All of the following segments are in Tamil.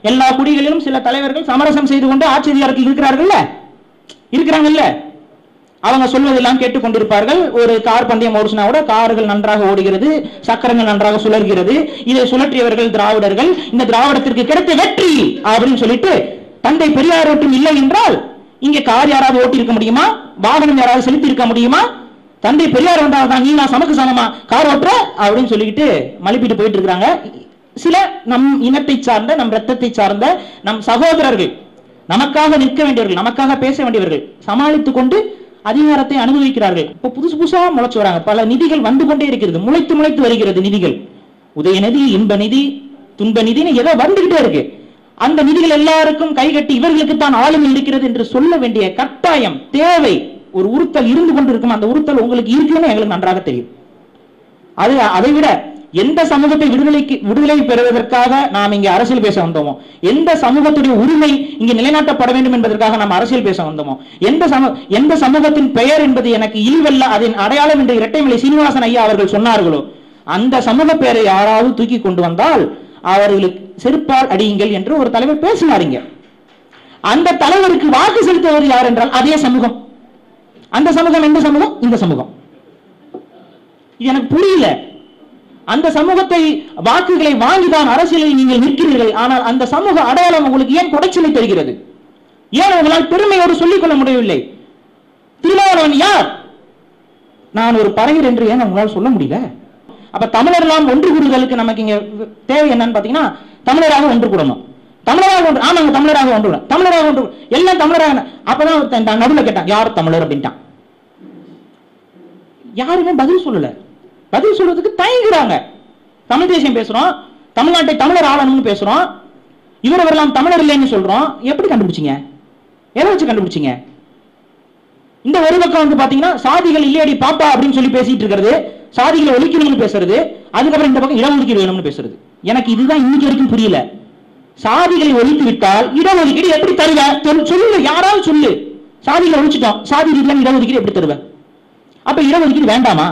எல்லா குடிகளிலும் சில தலைவர்கள் சமரசம் செய்து கொண்டு ஆட்சி அதிகாரத்தில் இருக்கிறார்கள்ல இருக்கிறாங்கல்ல அவங்க சொல்வதெல்லாம் கேட்டுக்கொண்டிருப்பார்கள் ஒரு கார் பந்தயம் ஓடிச்சினா கூட கார்கள் நன்றாக ஓடுகிறது சக்கரங்கள் நன்றாக சுழல்கிறது இதை சுழற்றியவர்கள் திராவிடர்கள் இந்த திராவிடத்திற்கு கிடைத்த வெற்றி அப்படின்னு சொல்லிட்டு தந்தை பெரியார் ஒன்றும் இல்லை என்றால் இங்கே கார் யாராவது ஓட்டி இருக்க முடியுமா வாகனம் யாராவது செலுத்தி இருக்க முடியுமா தந்தை பெரியார் வந்தால் தான் நீ நான் சமக்கு சமமா கார் ஓட்டுற அப்படின்னு சொல்லிக்கிட்டு மழுப்பிட்டு போயிட்டு இருக்காங்க சில நம் இனத்தை சார்ந்த நம் ரத்தத்தை சார்ந்த நம் சகோதரர்கள் நமக்காக நிற்க வேண்டியவர்கள் நமக்காக பேச வேண்டியவர்கள் சமாளித்துக் கொண்டு அதிகாரத்தை அனுபவிக்கிறார்கள் இப்போ புதுசு புதுசா முளைச்சு வராங்க பல நிதிகள் வந்து கொண்டே இருக்கிறது முளைத்து முளைத்து வருகிறது நிதிகள் உதயநிதி இன்ப நிதி துன்ப நிதின்னு ஏதோ வந்துகிட்டே இருக்கு அந்த நிதிகள் எல்லாருக்கும் கைகட்டி இவர்களுக்கு தான் ஆளுமை இருக்கிறது என்று சொல்ல வேண்டிய கட்டாயம் தேவை ஒரு உறுத்தல் இருந்து கொண்டிருக்கும் அந்த உறுத்தல் உங்களுக்கு இருக்குன்னு எங்களுக்கு நன்றாக தெரியும் அது அதை விட எந்த சமூகத்தை விடுதலைக்கு விடுதலை பெறுவதற்காக நாம் இங்கே அரசியல் பேச வந்தோமோ எந்த சமூகத்துடைய உரிமை இங்கே நிலைநாட்டப்பட வேண்டும் என்பதற்காக நாம் அரசியல் பேச வந்தோமோ எந்த சம எந்த சமூகத்தின் பெயர் என்பது எனக்கு இழிவல்ல அதன் அடையாளம் என்று இரட்டைமலை சீனிவாசன் ஐயா அவர்கள் சொன்னார்களோ அந்த சமூக பெயரை யாராவது தூக்கி கொண்டு வந்தால் அவர்களுக்கு செருப்பால் அடியுங்கள் என்று ஒரு தலைவர் பேசினாருங்க அந்த தலைவருக்கு வாக்கு செலுத்துவது யார் என்றால் அதே சமூகம் அந்த சமூகம் எந்த சமூகம் இந்த சமூகம் இது எனக்கு புரியல அந்த சமூகத்தை வாக்குகளை வாங்கிதான் அரசியலில் நீங்கள் நிற்கிறீர்கள் ஆனால் அந்த சமூக அடையாளம் உங்களுக்கு ஏன் குடைச்சலை தருகிறது ஏன் உங்களால் பெருமையோடு சொல்லிக் கொள்ள முடியவில்லை திருமாவளவன் யார் நான் ஒரு பறையர் என்று ஏன் உங்களால் சொல்ல முடியல அப்ப தமிழர்லாம் ஒன்று கூடுதலுக்கு நமக்கு இங்க தேவை என்னன்னு பாத்தீங்கன்னா தமிழராக ஒன்று கூடணும் தமிழராக ஒன்று ஆமாங்க தமிழராக ஒன்று கூடணும். தமிழராக ஒன்று கூடணும். எல்லாம் தமிழராக அப்பதான் ஒருத்தன் தான் நடுவுல கேட்டான் யார் தமிழர் அப்படின்ட்டான் யாருமே பதில் சொல்லல பதில் சொல்றதுக்கு தயங்குறாங்க தமிழ் தேசியம் பேசுறோம் தமிழ்நாட்டை தமிழர் ஆளணும்னு பேசுறோம் இவரவரெல்லாம் தமிழர் இல்லைன்னு சொல்றோம் எப்படி கண்டுபிடிச்சீங்க எதை வச்சு கண்டுபிடிச்சீங்க இந்த ஒரு பக்கம் வந்து பாத்தீங்கன்னா சாதிகள் இல்லையடி பாப்பா அப்படின்னு சொல்லி பேசிட்டு இருக்கிறது சாதிகளை ஒழிக்கணும்னு பேசுறது அதுக்கப்புறம் இந்த பக்கம் இடஒதுக்கீடு வேணும்னு பேசுறது எனக்கு இதுதான் இன்னைக்கு வரைக்கும் புரியல சாதிகளை ஒழித்து விட்டால் இடஒதுக்கீடு எப்படி தருவ தெரு- சொல்லு யாராவது சொல்லு சாதிகளை ஒழிச்சிட்டோம் சாதி ரீதியான இடஒதுக்கீடு எப்படி தருவ அப்ப இடஒதுக்கீடு வேண்டாமா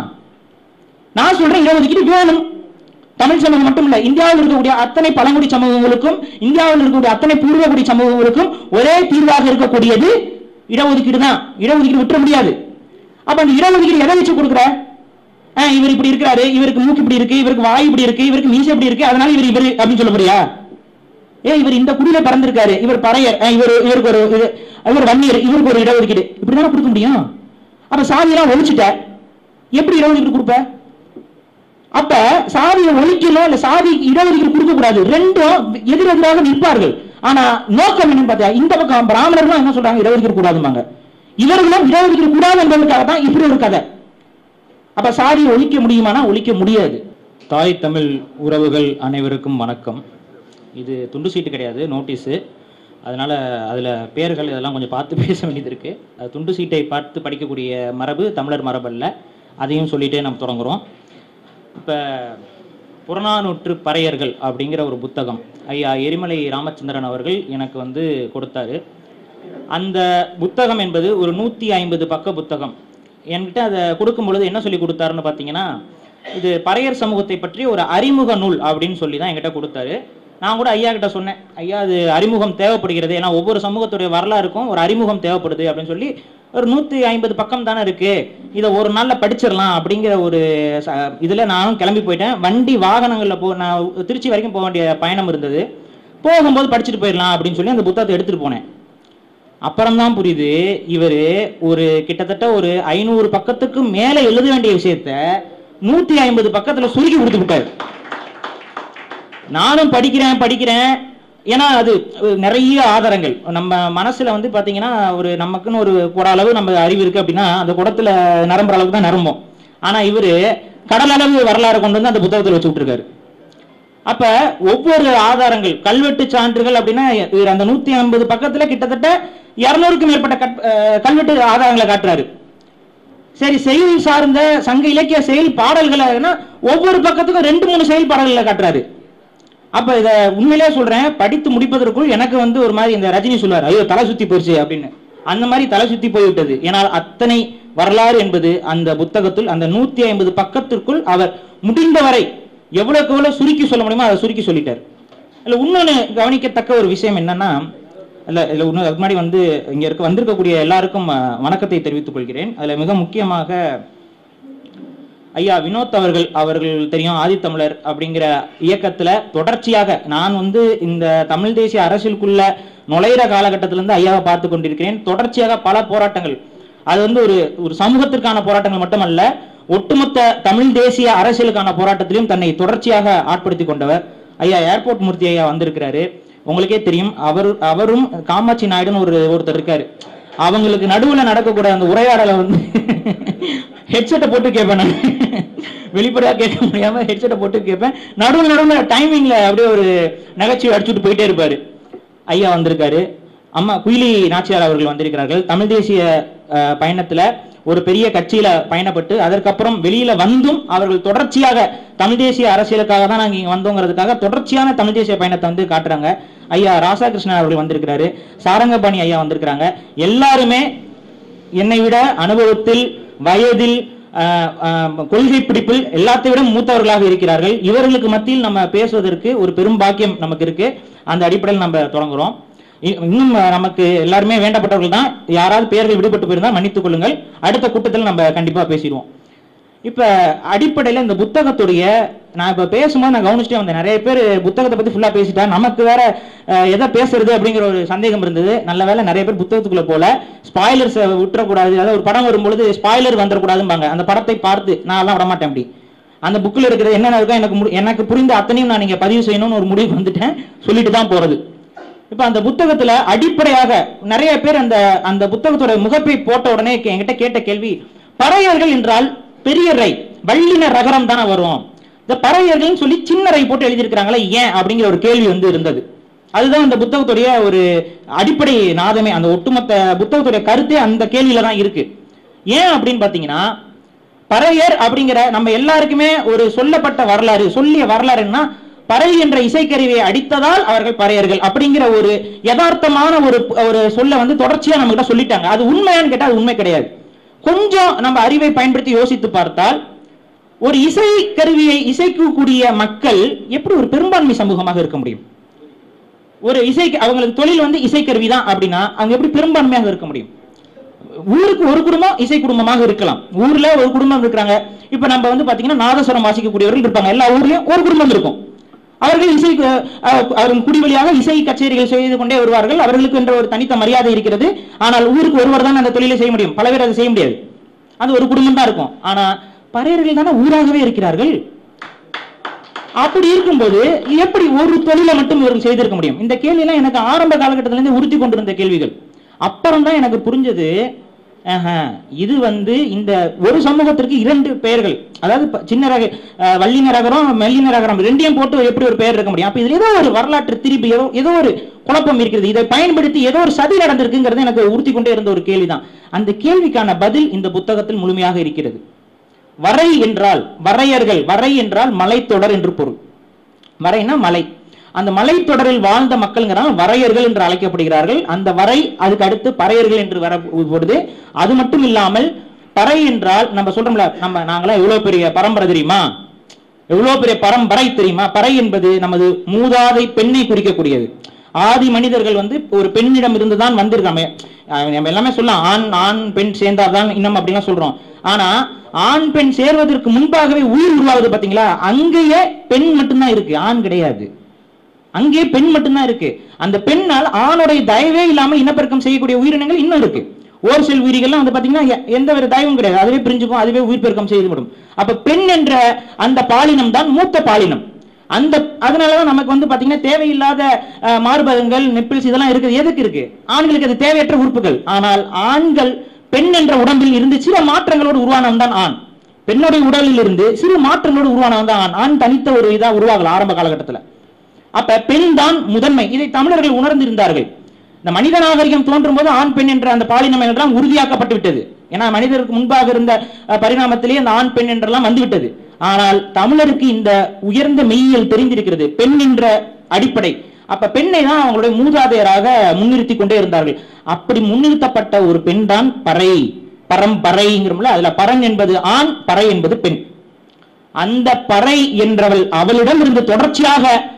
நான் சொல்றேன் இடஒதுக்கீடு வேணும் தமிழ் சமூகம் மட்டும் இல்ல இந்தியாவில் இருக்கக்கூடிய அத்தனை பழங்குடி சமூகங்களுக்கும் இந்தியாவில் இருக்கக்கூடிய அத்தனை பூர்வகுடி சமூகங்களுக்கும் ஒரே தீர்வாக இருக்கக்கூடியது இடஒதுக்கீடு தான் இடஒதுக்கீடு விட்டுற முடியாது அப்ப அந்த இடஒதுக்கீடு எதை வச்சு கொடுக்குற ஆ, இவர் இப்படி இருக்கிறாரு இவருக்கு மூக்கு இப்படி இருக்கு இவருக்கு வாய் இப்படி இருக்கு இவருக்கு மீசை இப்படி இருக்கு அதனால இவர் இவர் அப்படின்னு சொல்ல போறியா ஏ இவர் இந்த குடியில பிறந்திருக்காரு இவர் பறையர் ஆ, இவர் இவருக்கு ஒரு இது, இவர் வன்னியர் இவருக்கு ஒரு இடஒதுக்கீடு இப்படிதானே கொடுக்க முடியும் அப்ப சாதியெல்லாம் ஒழிச்சிட்ட எப்படி இடஒதுக்கீடு கொடுப்ப அப்ப சாதியை ஒழிக்கணும் இல்ல சாதி இடஒதுக்கீடு கொடுக்க கூடாது ரெண்டும் எதிரெதிராக நிற்பார்கள் ஆனா நோக்கம் என்னன்னு பார்த்தா இந்த பக்கம் பிராமணர்களும் என்ன சொல்றாங்க இடஒதுக்கீடு கூடாதுமாங்க இவர்களும் இடஒதுக்கீடு கூடாது என்பதற்காக தான் இப்படி ஒரு கதை அப்ப சாதியை ஒழிக்க முடியுமானா ஒழிக்க முடியாது தாய் தமிழ் உறவுகள் அனைவருக்கும் வணக்கம் இது துண்டு சீட்டு கிடையாது நோட்டீஸு அதனால் அதில் பேர்கள் இதெல்லாம் கொஞ்சம் பார்த்து பேச வேண்டியது இருக்குது அது துண்டு சீட்டை பார்த்து படிக்கக்கூடிய மரபு தமிழர் மரபல்ல அதையும் சொல்லிட்டே நம்ம தொடங்குறோம் இப்போ புறநானூற்று பறையர்கள் அப்படிங்கிற ஒரு புத்தகம் ஐயா எரிமலை ராமச்சந்திரன் அவர்கள் எனக்கு வந்து கொடுத்தாரு அந்த புத்தகம் என்பது ஒரு நூற்றி ஐம்பது பக்க புத்தகம் என்கிட்ட அதை கொடுக்கும் பொழுது என்ன சொல்லி கொடுத்தாருன்னு பார்த்தீங்கன்னா இது பறையர் சமூகத்தை பற்றி ஒரு அறிமுக நூல் அப்படின்னு சொல்லி தான் என்கிட்ட கொடுத்தாரு நான் கூட ஐயா கிட்ட சொன்னேன் ஐயா அது அறிமுகம் தேவைப்படுகிறது ஏன்னா ஒவ்வொரு சமூகத்துடைய வரலாறுக்கும் ஒரு அறிமுகம் தேவைப்படுது அப்படின்னு சொல்லி ஒரு நூற்றி ஐம்பது பக்கம் தானே இருக்கு இதை ஒரு நாளில் படிச்சிடலாம் அப்படிங்கிற ஒரு ச- இதுல நானும் கிளம்பி போயிட்டேன் வண்டி வாகனங்களில் போ நான் திருச்சி வரைக்கும் போக வேண்டிய பயணம் இருந்தது போகும்போது படிச்சுட்டு போயிடலாம் அப்படின்னு சொல்லி அந்த புத்தகத்தை எடுத்துட்டு போனேன் அப்புறம்தான் புரியுது இவர் ஒரு கிட்டத்தட்ட ஒரு ஐநூறு பக்கத்துக்கு மேல எழுத வேண்டிய விஷயத்த நூத்தி ஐம்பது பக்கத்துல சுருக்கி கொடுத்து விட்டாரு நானும் படிக்கிறேன் படிக்கிறேன் ஏன்னா அது அஹ், நிறைய ஆதாரங்கள் நம்ம மனசுல வந்து பாத்தீங்கன்னா ஒரு நமக்குன்னு ஒரு குட அளவு நம்ம அறிவு இருக்கு அப்படின்னா அந்த குடத்துல நிரம்புற அளவுக்கு தான் நிரம்பும் ஆனா இவரு கடல் அளவு வரலாறு கொண்டு வந்து அந்த புத்தகத்துல வச்சு விட்டுருக்காரு அப்ப ஒவ்வொரு ஆதாரங்கள் கல்வெட்டு சான்றுகள் அப்படின்னா இவர் அந்த நூத்தி ஐம்பது பக்கத்துல கிட்டத்தட்ட இருநூறுக்கும் மேற்பட்ட கட்- அஹ், கல்வெட்டு ஆதாரங்களை காட்டுறாரு சரி செயல் சார்ந்த சங்க இலக்கிய செயல் பாடல்களை ஒவ்வொரு பக்கத்துக்கும் ரெண்டு மூணு செயல் பாடல்களை காட்டுறாரு அப்ப இத உண்மையிலேயே சொல்றேன் படித்து முடிப்பதற்குள் எனக்கு வந்து ஒரு மாதிரி இந்த ரஜினி சொல்லுவார் ஐயோ தலை சுத்தி போயிருச்சு அப்படின்னு அந்த மாதிரி தலை சுத்தி போய்விட்டது ஏனால் அத்தனை வரலாறு என்பது அந்த புத்தகத்தில் அந்த நூத்தி ஐம்பது பக்கத்திற்குள் அவர் முடிந்தவரை எவ்வளவுக்கு எவ்வளவு சுருக்கி சொல்ல முடியுமோ அதை சுருக்கி சொல்லிட்டார் இல்ல இன்னொன்னு கவனிக்கத்தக்க ஒரு விஷயம் என்னன்னா இல்ல இல்ல இன்னும் அதுக்கு முன்னாடி வந்து இங்க இருக்க வந்திருக்கக்கூடிய எல்லாருக்கும் அஹ், வணக்கத்தை தெரிவித்துக் கொள்கிறேன் அதுல மிக முக்கியமாக ஐயா வினோத் அவர்கள் அவர்கள் தெரியும் ஆதித்தமிழர் அப்படிங்கிற இயக்கத்துல தொடர்ச்சியாக நான் வந்து இந்த தமிழ் தேசிய அரசியலுக்குள்ள நுழையிற காலகட்டத்தில இருந்து ஐயாவை பார்த்து கொண்டிருக்கிறேன் தொடர்ச்சியாக பல போராட்டங்கள் அது வந்து ஒரு ஒரு சமூகத்திற்கான போராட்டங்கள் மட்டுமல்ல ஒட்டுமொத்த தமிழ் தேசிய அரசியலுக்கான போராட்டத்திலும் தன்னை தொடர்ச்சியாக ஆட்படுத்தி கொண்டவர் ஐயா ஏர்போர்ட் மூர்த்தி ஐயா வந்திருக்கிறாரு உங்களுக்கே தெரியும் அவர் அவரும் காமாட்சி நாயுடுன்னு ஒரு ஒருத்தர் இருக்காரு அவங்களுக்கு நடுவுல நடக்கக்கூடிய அந்த உரையாடலை வந்து ஹெட்செட்டை போட்டு கேட்பேன் நான் வெளிப்படையா கேட்க முடியாம ஹெட்செட்டை போட்டு கேட்பேன் நடுவுல நடுவுல டைமிங்ல அப்படியே ஒரு நகைச்சுவை அடிச்சுட்டு போயிட்டே இருப்பாரு ஐயா வந்திருக்காரு அம்மா குயிலி நாச்சியார் அவர்கள் வந்திருக்கிறார்கள் தமிழ் தேசிய அஹ், பயணத்துல ஒரு பெரிய கட்சியில பயணப்பட்டு அதற்கப்புறம் வெளியில வந்தும் அவர்கள் தொடர்ச்சியாக தமிழ் தேசிய அரசியலுக்காக தான் நாங்க இங்க வந்தோங்கிறதுக்காக தொடர்ச்சியான தமிழ் தேசிய பயணத்தை வந்து காட்டுறாங்க ஐயா ராசாகிருஷ்ணன் அவர்கள் வந்திருக்கிறாரு சாரங்கபாணி ஐயா வந்திருக்கிறாங்க எல்லாருமே என்னை விட அனுபவத்தில் வயதில் ஆஹ், ஆஹ், கொள்கை பிடிப்பில் எல்லாத்தை விட மூத்தவர்களாக இருக்கிறார்கள் இவர்களுக்கு மத்தியில் நம்ம பேசுவதற்கு ஒரு பெரும் பாக்கியம் நமக்கு இருக்கு அந்த அடிப்படையில் நம்ம தொடங்குறோம் இ- இன்னும் நமக்கு எல்லாருமே வேண்டப்பட்டவர்கள் தான் யாராவது பெயர்கள் விடுபட்டு போயிருந்தா மன்னித்துக் கொள்ளுங்கள் அடுத்த கூட்டத்தில் நம்ம கண்டிப்பா பேசிடுவோம் இப்ப அடிப்படையில இந்த புத்தகத்துடைய நான் இப்ப பேசும்போது நான் கவனிச்சுட்டே வந்தேன் நிறைய பேர் புத்தகத்தை பத்தி ஃபுல்லா பேசிட்டா நமக்கு வேற அஹ், எதை பேசுறது அப்படிங்கிற ஒரு சந்தேகம் இருந்தது நல்ல வேளை நிறைய பேர் புத்தகத்துக்குள்ள போல ஸ்பாய்லர்ஸ் விட்டுறக்கூடாது அதாவது ஒரு படம் வரும்பொழுது ஸ்பாய்லர் வந்துடக்கூடாதும்பாங்க அந்த படத்தை பார்த்து நான் எல்லாம் விட மாட்டேன் அப்படி அந்த புக்கில் இருக்கிறது என்னென்ன இருக்கோ எனக்கு முடி- எனக்கு புரிந்த அத்தனையும் நான் நீங்க பதிவு செய்யணும்னு ஒரு முடிவு வந்துட்டேன் சொல்லிட்டு தான் போறது இப்ப அந்த புத்தகத்துல அடிப்படையாக நிறைய பேர் அந்த அந்த புத்தகத்தோட முகப்பை போட்ட உடனே கே- என்கிட்ட கேட்ட கேள்வி பறையர்கள் என்றால் பெரிய ரை வள்ளின ரகரம் தானே வரும் இந்த பறையர்கள் சொல்லி சின்ன ரை போட்டு எழுதியிருக்கிறாங்களே ஏன் அப்படிங்கிற ஒரு கேள்வி வந்து இருந்தது அதுதான் அந்த புத்தகத்துடைய ஒரு அடிப்படை நாதமே அந்த ஒட்டுமொத்த புத்தகத்துடைய கருத்தே அந்த கேள்வியில தான் இருக்கு ஏன் அப்படின்னு பாத்தீங்கன்னா பறையர் அப்படிங்கிற நம்ம எல்லாருக்குமே ஒரு சொல்லப்பட்ட வரலாறு சொல்லிய வரலாறுன்னா பறை என்ற இசைக்கருவியை அடித்ததால் அவர்கள் பறையர்கள் அப்படிங்கிற ஒரு யதார்த்தமான ஒரு ஒரு சொல்ல வந்து தொடர்ச்சியா நம்ம கிட்ட சொல்லிட்டாங்க அது உண்மையான்னு கேட்டா அது உண்மை கிடையாது கொஞ்சம் நம்ம அறிவை பயன்படுத்தி யோசித்து பார்த்தால் ஒரு இசை கருவியை இசைக்கக்கூடிய மக்கள் எப்படி ஒரு பெரும்பான்மை சமூகமாக இருக்க முடியும் ஒரு இசை அவங்களுக்கு தொழில் வந்து இசைக்கருவி தான் அப்படின்னா அவங்க எப்படி பெரும்பான்மையாக இருக்க முடியும் ஊருக்கு ஒரு குடும்பம் இசை குடும்பமாக இருக்கலாம் ஊர்ல ஒரு குடும்பம் இருக்கிறாங்க இப்ப நம்ம வந்து பாத்தீங்கன்னா நாதஸ்வரம் வாசிக்கக்கூடியவர்கள் இருப்பாங்க எல்லா ஊர்லயும் ஒரு குடும்பம் இருக்கும் அவர்கள் இசை அஹ், அவர்கள் குடி வழியாக இசை கச்சேரிகள் செய்து கொண்டே வருவார்கள் அவர்களுக்கு என்ற ஒரு தனித்த மரியாதை இருக்கிறது ஆனால் ஊருக்கு ஒருவர் தான் அந்த தொழிலை செய்ய முடியும் பல பேர் அதை செய்ய முடியாது அது ஒரு குடும்பம் தான் இருக்கும் ஆனா பறையர்கள் தானே ஊராகவே இருக்கிறார்கள் அப்படி இருக்கும்போது எப்படி ஒரு தொழிலை மட்டும் இவர்கள் செய்திருக்க முடியும் இந்த கேள்வி எல்லாம் எனக்கு ஆரம்ப காலகட்டத்தில இருந்து உறுத்தி கொண்டிருந்த கேள்விகள் அப்புறம் தான் எனக்கு புரிஞ்சது ஆஹா, இது வந்து இந்த ஒரு சமூகத்திற்கு இரண்டு பெயர்கள் அதாவது ப- சின்ன ரக அஹ், வல்லின ரகரம் மெல்லின ரகரம் ரெண்டையும் போட்டு எப்படி ஒரு பெயர் இருக்க முடியும் அப்ப இதுல ஏதோ ஒரு வரலாற்று திருப்பி ஏதோ ஏதோ ஒரு குழப்பம் இருக்கிறது இதை பயன்படுத்தி ஏதோ ஒரு சதி நடந்திருக்குங்கிறது எனக்கு உறுத்தி கொண்டே இருந்த ஒரு கேள்விதான் அந்த கேள்விக்கான பதில் இந்த புத்தகத்தில் முழுமையாக இருக்கிறது வரை என்றால் வரையர்கள் வரை என்றால் மலைத்தொடர் என்று பொருள் வரைனா மலை அந்த மலைத்தொடரில் வாழ்ந்த மக்கள்ங்கிறாங்க வரையர்கள் என்று அழைக்கப்படுகிறார்கள் அந்த வரை அதுக்கு அடுத்து பறையர்கள் என்று வர போடுது அது மட்டும் இல்லாமல் பறை என்றால் நம்ம சொல்றோம்ல நம்ம நாங்களாம் எவ்வளவு பெரிய பரம்பரை தெரியுமா எவ்வளவு பெரிய பரம்பரை தெரியுமா பறை என்பது நமது மூதாதை பெண்ணை குறிக்கக்கூடியது ஆதி மனிதர்கள் வந்து ஒரு பெண்ணிடம் இருந்துதான் வந்திருக்காங்க அஹ் நம்ம எல்லாமே சொல்லலாம் ஆண் ஆண் பெண் சேர்ந்தாதான் இன்னும் அப்படிலாம் சொல்றோம் ஆனா ஆண் பெண் சேர்வதற்கு முன்பாகவே உயிர் உருவாகுது பாத்தீங்களா அங்கேயே பெண் மட்டும்தான் இருக்கு ஆண் கிடையாது அங்கே பெண் மட்டும்தான் இருக்கு அந்த பெண்ணால் ஆணுடைய தயவே இல்லாமல் இனப்பெருக்கம் செய்யக்கூடிய உயிரினங்கள் இன்னும் இருக்கு ஓர் செல் உயிரிகள்லாம் வந்து பாத்தீங்கன்னா எ- எந்த ஒரு தயவும் கிடையாது அதுவே பிரிஞ்சுக்கும் அதுவே உயிர் பெருக்கம் செய்துவிடும் அப்ப பெண் என்ற அந்த பாலினம் தான் மூத்த பாலினம் அந்த அதனாலதான் நமக்கு வந்து பாத்தீங்கன்னா தேவையில்லாத அஹ், மார்பகங்கள் நெப்பிள்ஸ் இதெல்லாம் இருக்குது எதுக்கு இருக்கு ஆண்களுக்கு அது தேவையற்ற உறுப்புகள் ஆனால் ஆண்கள் பெண் என்ற உடம்பில் இருந்து சில மாற்றங்களோடு உருவானவன் தான் ஆண் பெண்ணுடைய உடலில் இருந்து சிறு மாற்றங்களோடு உருவானவன் தான் ஆண் ஆண் தனித்த ஒரு இதா உருவாகல ஆரம்ப காலகட்டத்துல அப்ப பெண் தான் முதன்மை இதை தமிழர்கள் உணர்ந்திருந்தார்கள் இந்த மனித நாகரிகம் தோன்றும் போது ஆண் பெண் என்ற அந்த பாலினம் எல்லாம் உறுதியாக்கப்பட்டு விட்டது ஏன்னா மனிதருக்கு முன்பாக இருந்த அஹ், பரிணாமத்திலே அந்த ஆண் பெண் என்றெல்லாம் வந்து விட்டது ஆனால் தமிழருக்கு இந்த உயர்ந்த மெய்யியல் தெரிந்திருக்கிறது பெண் என்ற அடிப்படை அப்ப பெண்ணை தான் அவங்களுடைய மூதாதையராக முன்னிறுத்தி கொண்டே இருந்தார்கள் அப்படி முன்னிறுத்தப்பட்ட ஒரு பெண் தான் பறை பரம்பரைங்கிறோம்ல அதுல பரன் என்பது ஆண் பறை என்பது பெண் அந்த பறை என்றவள் அவளிடம் இருந்து தொடர்ச்சியாக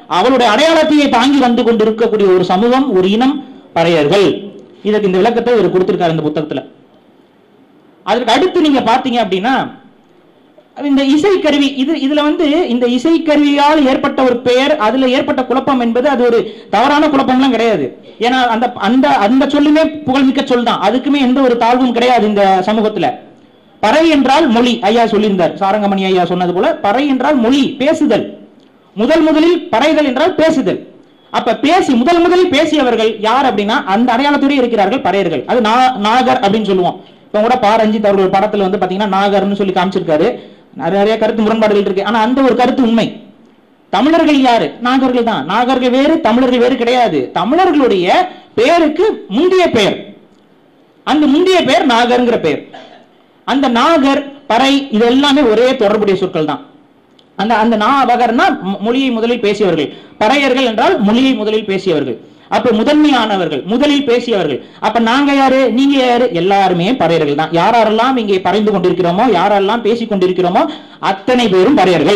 அவளுடைய அடையாளத்தையே தாங்கி வந்து கொண்டிருக்கக்கூடிய ஒரு சமூகம் ஒரு இனம் பறையர்கள் இதற்கு இந்த விளக்கத்தை இவர் கொடுத்திருக்காரு இந்த புத்தகத்துல அதற்கு அடுத்து நீங்க பாத்தீங்க அப்படின்னா இந்த இசைக்கருவி இது இதுல வந்து இந்த இசைக்கருவியால் ஏற்பட்ட ஒரு பெயர் அதுல ஏற்பட்ட குழப்பம் என்பது அது ஒரு தவறான குழப்பம்லாம் கிடையாது ஏன்னா அந்த அந்த அந்த சொல்லுமே புகழ்மிக்க சொல் தான் அதுக்குமே எந்த ஒரு தாழ்வும் கிடையாது இந்த சமூகத்துல பறை என்றால் மொழி ஐயா சொல்லியிருந்தார் சாரங்கமணி ஐயா சொன்னது போல பறை என்றால் மொழி பேசுதல் முதல் முதலில் பறைதல் என்றால் பேசுதல் அப்ப பேசி முதல் முதலில் பேசியவர்கள் யார் அப்படின்னா அந்த அடையாளத்தோடு இருக்கிறார்கள் பறையர்கள் அது நா- நாகர் அப்படின்னு சொல்லுவோம் இப்ப கூட பா ரஞ்சித் அவர்கள் படத்துல வந்து பாத்தீங்கன்னா நாகர்னு சொல்லி காமிச்சிருக்காரு நிறைய நிறைய கருத்து முரண்பாடுகள் இருக்கு ஆனா அந்த ஒரு கருத்து உண்மை தமிழர்கள் யாரு நாகர்கள் தான் நாகர்கள் வேறு தமிழர்கள் வேறு கிடையாது தமிழர்களுடைய பெயருக்கு முந்தைய பெயர் அந்த முந்தைய பெயர் நாகர்ங்கிற பெயர் அந்த நாகர் பறை இது எல்லாமே ஒரே தொடர்புடைய சொற்கள் தான் அந்த அந்த நாவகர்னா மொ- மொழியை முதலில் பேசியவர்கள் பறையர்கள் என்றால் மொழியை முதலில் பேசியவர்கள் அப்ப முதன்மையானவர்கள் முதலில் பேசியவர்கள் அப்ப நாங்க யாரு நீங்க யாரு எல்லாருமே பறையர்கள் தான் யாரெல்லாம் இங்கே பறைந்து கொண்டிருக்கிறோமோ யாரெல்லாம் பேசிக் கொண்டிருக்கிறோமோ அத்தனை பேரும் பறையர்கள்